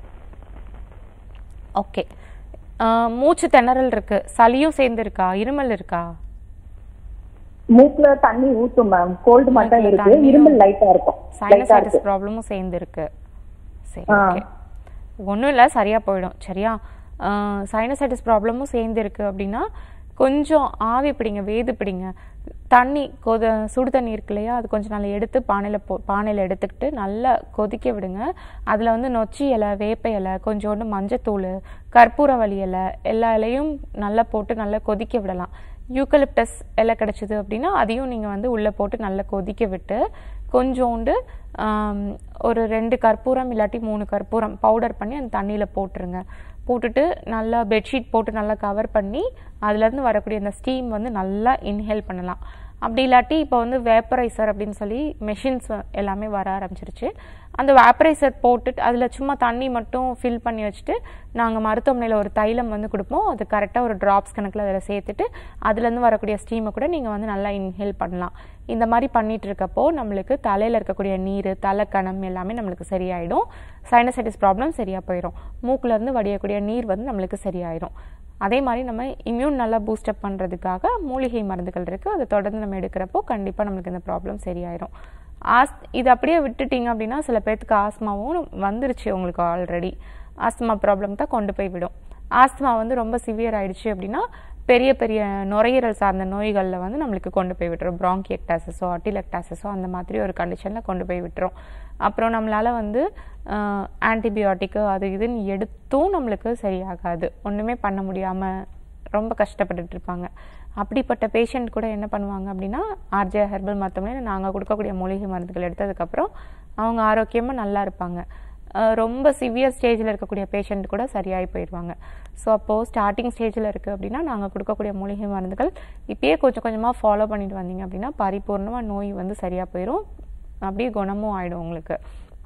ஓகே மூச்சு திணறல் இருக்கு சளியும் சேர்ந்து இருக்கா இருமல் இருக்கா மூக்குல தண்ணி ஊத்தும் மேம் கோல்டு மட்டும் மூக்குல இருக்கு தண்ணியும் இருமல் லைட்டா இருக்கும் லைட்டா இருக்கு சைனசைட்டிஸ் ப்ராப்ளமும் சேர்ந்து இருக்கு சரி ஆ. ஓகே ஒன்றும் இல்லை சரியா போயிடும் சரியா சைனசைட்டிஸ் ப்ராப்ளமும் சேர்ந்து இருக்கு அப்படின்னா கொஞ்சம் ஆவி பிடிங்க வேது பிடிங்க தண்ணி கொத சுடு தண்ணி இருக்கு இல்லையா அது கொஞ்சம் நல்லா எடுத்து பானையில் போ பானையில் எடுத்துக்கிட்டு நல்லா கொதிக்க விடுங்க அதில் வந்து நொச்சி இலை வேப்ப இலை கொஞ்சோண்டு மஞ்சத்தூள் கற்பூரவள்ளி இலை எல்லா இலையும் நல்லா போட்டு நல்லா கொதிக்க விடலாம் யூக்கலிப்டஸ் இலை கிடச்சிது அப்படின்னா அதையும் நீங்கள் வந்து உள்ளே போட்டு நல்லா கொதிக்க விட்டு கொஞ்சோண்டு ஆம், ஒரு ரெண்டு கற்பூரம் இல்லாட்டி மூணு கற்பூரம் பவுடர் பண்ணி அந்த தண்ணியில் போட்டுருங்க போட்டுட்டு நல்லா பெட்ஷீட் போட்டு நல்லா கவர் பண்ணி அதுலேருந்து வரக்கூடிய அந்த ஸ்டீம் வந்து நல்லா இன்ஹேல் பண்ணலாம் அப்படி இல்லாட்டி இப்போ வந்து வேப்பரைசர் அப்படின்னு சொல்லி மெஷின்ஸ் எல்லாமே வர ஆரம்பிச்சிருச்சு அந்த வேப்பரைசர் போட்டுட்டு அதில் சும்மா தண்ணி மட்டும் ஃபில் பண்ணி வச்சுட்டு நாங்கள் மருத்துவமனையில் ஒரு தைலம் வந்து கொடுப்போம் அது கரெக்டாக ஒரு ட்ராப்ஸ் கணக்கில் அதில் சேர்த்துட்டு அதுலேருந்து வரக்கூடிய ஸ்டீமை கூட நீங்கள் வந்து நல்லா இன்ஹேல் பண்ணலாம் இந்த மாதிரி பண்ணிட்டு இருக்கப்போ நம்மளுக்கு தலையில் இருக்கக்கூடிய நீர் தலைக்கணம் எல்லாமே நம்மளுக்கு சரியாயிடும் சைனசைட்டிஸ் ப்ராப்ளம் சரியாக போயிடும் மூக்குலேருந்து வடியக்கூடிய நீர் வந்து நம்மளுக்கு சரியாயிடும் அதே மாதிரி நம்ம இம்யூன் நல்லா பூஸ்டப் பண்ணுறதுக்காக மூலிகை மருந்துகள் இருக்குது அதை தொடர்ந்து நம்ம எடுக்கிறப்போ கண்டிப்பாக நம்மளுக்கு இந்த ப்ராப்ளம் சரியாயிடும் ஆஸ் இது அப்படியே விட்டுட்டீங்க அப்படின்னா சில பேர்த்துக்கு ஆஸ்மாவும் வந்துருச்சு உங்களுக்கு ஆல்ரெடி ஆஸ்மா ப்ராப்ளம் தான் கொண்டு போய் விடும் ஆஸ்மா வந்து ரொம்ப சிவியர் ஆயிடுச்சு அப்படின்னா பெரிய பெரிய நுரையீரல் சார்ந்த நோய்களில் வந்து நம்மளுக்கு கொண்டு போய் விட்டுரும் ப்ராங்கியக்டாசஸோ அட்டிலெக்டாசஸோ அந்த மாதிரி ஒரு கண்டிஷனில் கொண்டு போய் விட்டுரும் அப்புறம் நம்மளால் வந்து ஆன்டிபயோட்டிக்கு அது இதுன்னு எடுத்தும் நம்மளுக்கு சரியாகாது ஒன்றுமே பண்ண முடியாமல் ரொம்ப கஷ்டப்பட்டுட்டு இருப்பாங்க அப்படிப்பட்ட பேஷண்ட் கூட என்ன பண்ணுவாங்க அப்படின்னா ஆர்ஜே ஹெர்பல் மருத்துவமனையில் நாங்கள் கொடுக்கக்கூடிய மூலிகை மருந்துகள் எடுத்ததுக்கப்புறம் அவங்க ஆரோக்கியமாக நல்லா இருப்பாங்க அஹ் ரொம்ப சிவியர் ஸ்டேஜில் இருக்கக்கூடிய பேஷண்ட் கூட சரியாகி போயிடுவாங்க ஸோ அப்போது ஸ்டார்டிங் ஸ்டேஜில் இருக்குது அப்படின்னா நாங்கள் கொடுக்கக்கூடிய மூலிகை மருந்துகள் இப்பயே கொஞ்சம் கொஞ்சமாக ஃபாலோ பண்ணிட்டு வந்தீங்க அப்படின்னா பரிபூர்ணமாக நோய் வந்து சரியாக போயிடும் அப்படியே குணமும் ஆயிடும் உங்களுக்கு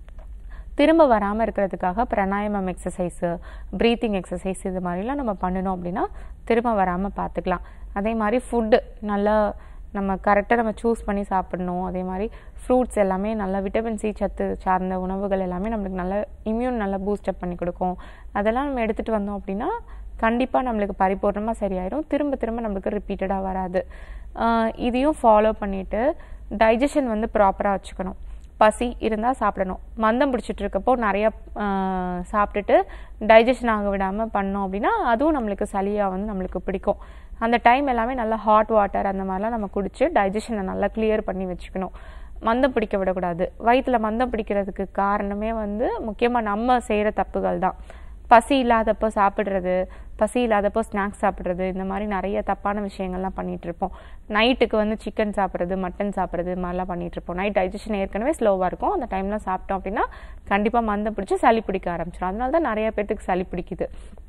திரும்ப வராமல் இருக்கிறதுக்காக பிராணாயாமம் எக்ஸசைஸு ப்ரீத்திங் எக்ஸசைஸ் இது மாதிரிலாம் நம்ம பண்ணணும் அப்படின்னா திரும்ப வராமல் பார்த்துக்கலாம் அதே மாதிரி ஃபுட்டு நல்லா நம்ம கரெக்டாக நம்ம சூஸ் பண்ணி சாப்பிடணும் அதே மாதிரி ஃப்ரூட்ஸ் எல்லாமே நல்லா விட்டமின் சி சத்து சார்ந்த உணவுகள் எல்லாமே நம்மளுக்கு நல்ல இம்யூன் நல்லா பூஸ்டப் பண்ணி கொடுக்கும் அதெல்லாம் நம்ம எடுத்துகிட்டு வந்தோம் அப்படின்னா கண்டிப்பாக நம்மளுக்கு பரிபூர்ணமாக சரியாயிடும் திரும்ப திரும்ப நம்மளுக்கு ரிப்பீட்டடாக வராது ஆஹ் இதையும் ஃபாலோ பண்ணிவிட்டு டைஜஷன் வந்து ப்ராப்பராக வச்சுக்கணும் பசி இருந்தால் சாப்பிடணும் மந்தம் பிடிச்சிட்டு இருக்கப்போ நிறைய ஆஹ், சாப்பிட்டுட்டு டைஜஷன் ஆக விடாமல் பண்ணோம் அப்படின்னா அதுவும் நம்மளுக்கு சளியாக வந்து நம்மளுக்கு பிடிக்கும் அந்த டைம் எல்லாமே நல்லா ஹாட் வாட்டர் அந்த மாதிரிலாம் நம்ம குடிச்சு டைஜஷனை நல்லா கிளியர் பண்ணி வச்சுக்கணும் மந்தம் பிடிக்க விடக்கூடாது வயிற்றுல மந்தம் பிடிக்கிறதுக்கு காரணமே வந்து முக்கியமாக நம்ம செய்கிற தப்புகள் தான் பசி இல்லாதப்போ சாப்பிட்றது பசி இல்லாதப்போ ஸ்நாக்ஸ் சாப்பிட்றது இந்த மாதிரி நிறைய தப்பான விஷயங்கள்லாம் பண்ணிட்டு இருப்போம் நைட்டுக்கு வந்து சிக்கன் சாப்பிட்றது மட்டன் சாப்பிட்றது இது மாதிரிலாம் பண்ணிட்டு இருப்போம் நைட் டைஜஷன் ஏற்கனவே ஸ்லோவாக இருக்கும் அந்த டைம்லாம் சாப்பிட்டோம் அப்படின்னா கண்டிப்பாக மந்தம் பிடிச்சி சளி பிடிக்க ஆரம்பிச்சிடும் அதனால தான் நிறைய பேர்த்துக்கு சளி பிடிக்குது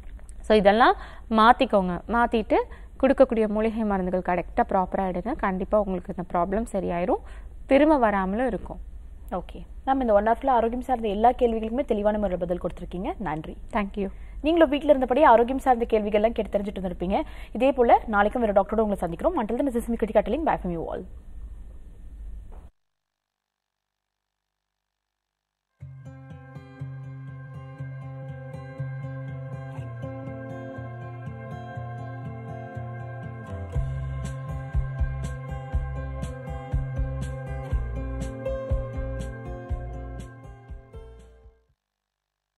ஸோ இதெல்லாம் மாற்றிக்கோங்க மாற்றிட்டு கொடுக்கக்கூடிய மூலிகை மருந்துகள் கரெக்டாக ப்ராப்பராக எடுங்க கண்டிப்பாக உங்களுக்கு இந்த ப்ராப்ளம் சரியாயிரும் திரும்ப வராமலும் இருக்கும் ஓகே நம்ம இந்த ஒன் ஹவர்ல ஆரோக்கியம் சார்ந்த எல்லா கேள்விகளுக்குமே தெளிவான முறையில் பதில் கொடுத்துருக்கீங்க நன்றி தேங்க்யூ நீங்களும் வீட்டில் இருந்தபடியே ஆரோக்கியம் சார்ந்த கேள்விகள்லாம் கேட்டு தெரிஞ்சுட்டு இருந்திருப்பீங்க இதே போல நாளைக்கும் வேற டாக்டரோட உங்களை சந்திக்கிறோம் மண்டல் தான் சிஸ்மி கிரிட்டிகாட்டலிங் பேக் யூ ஆல்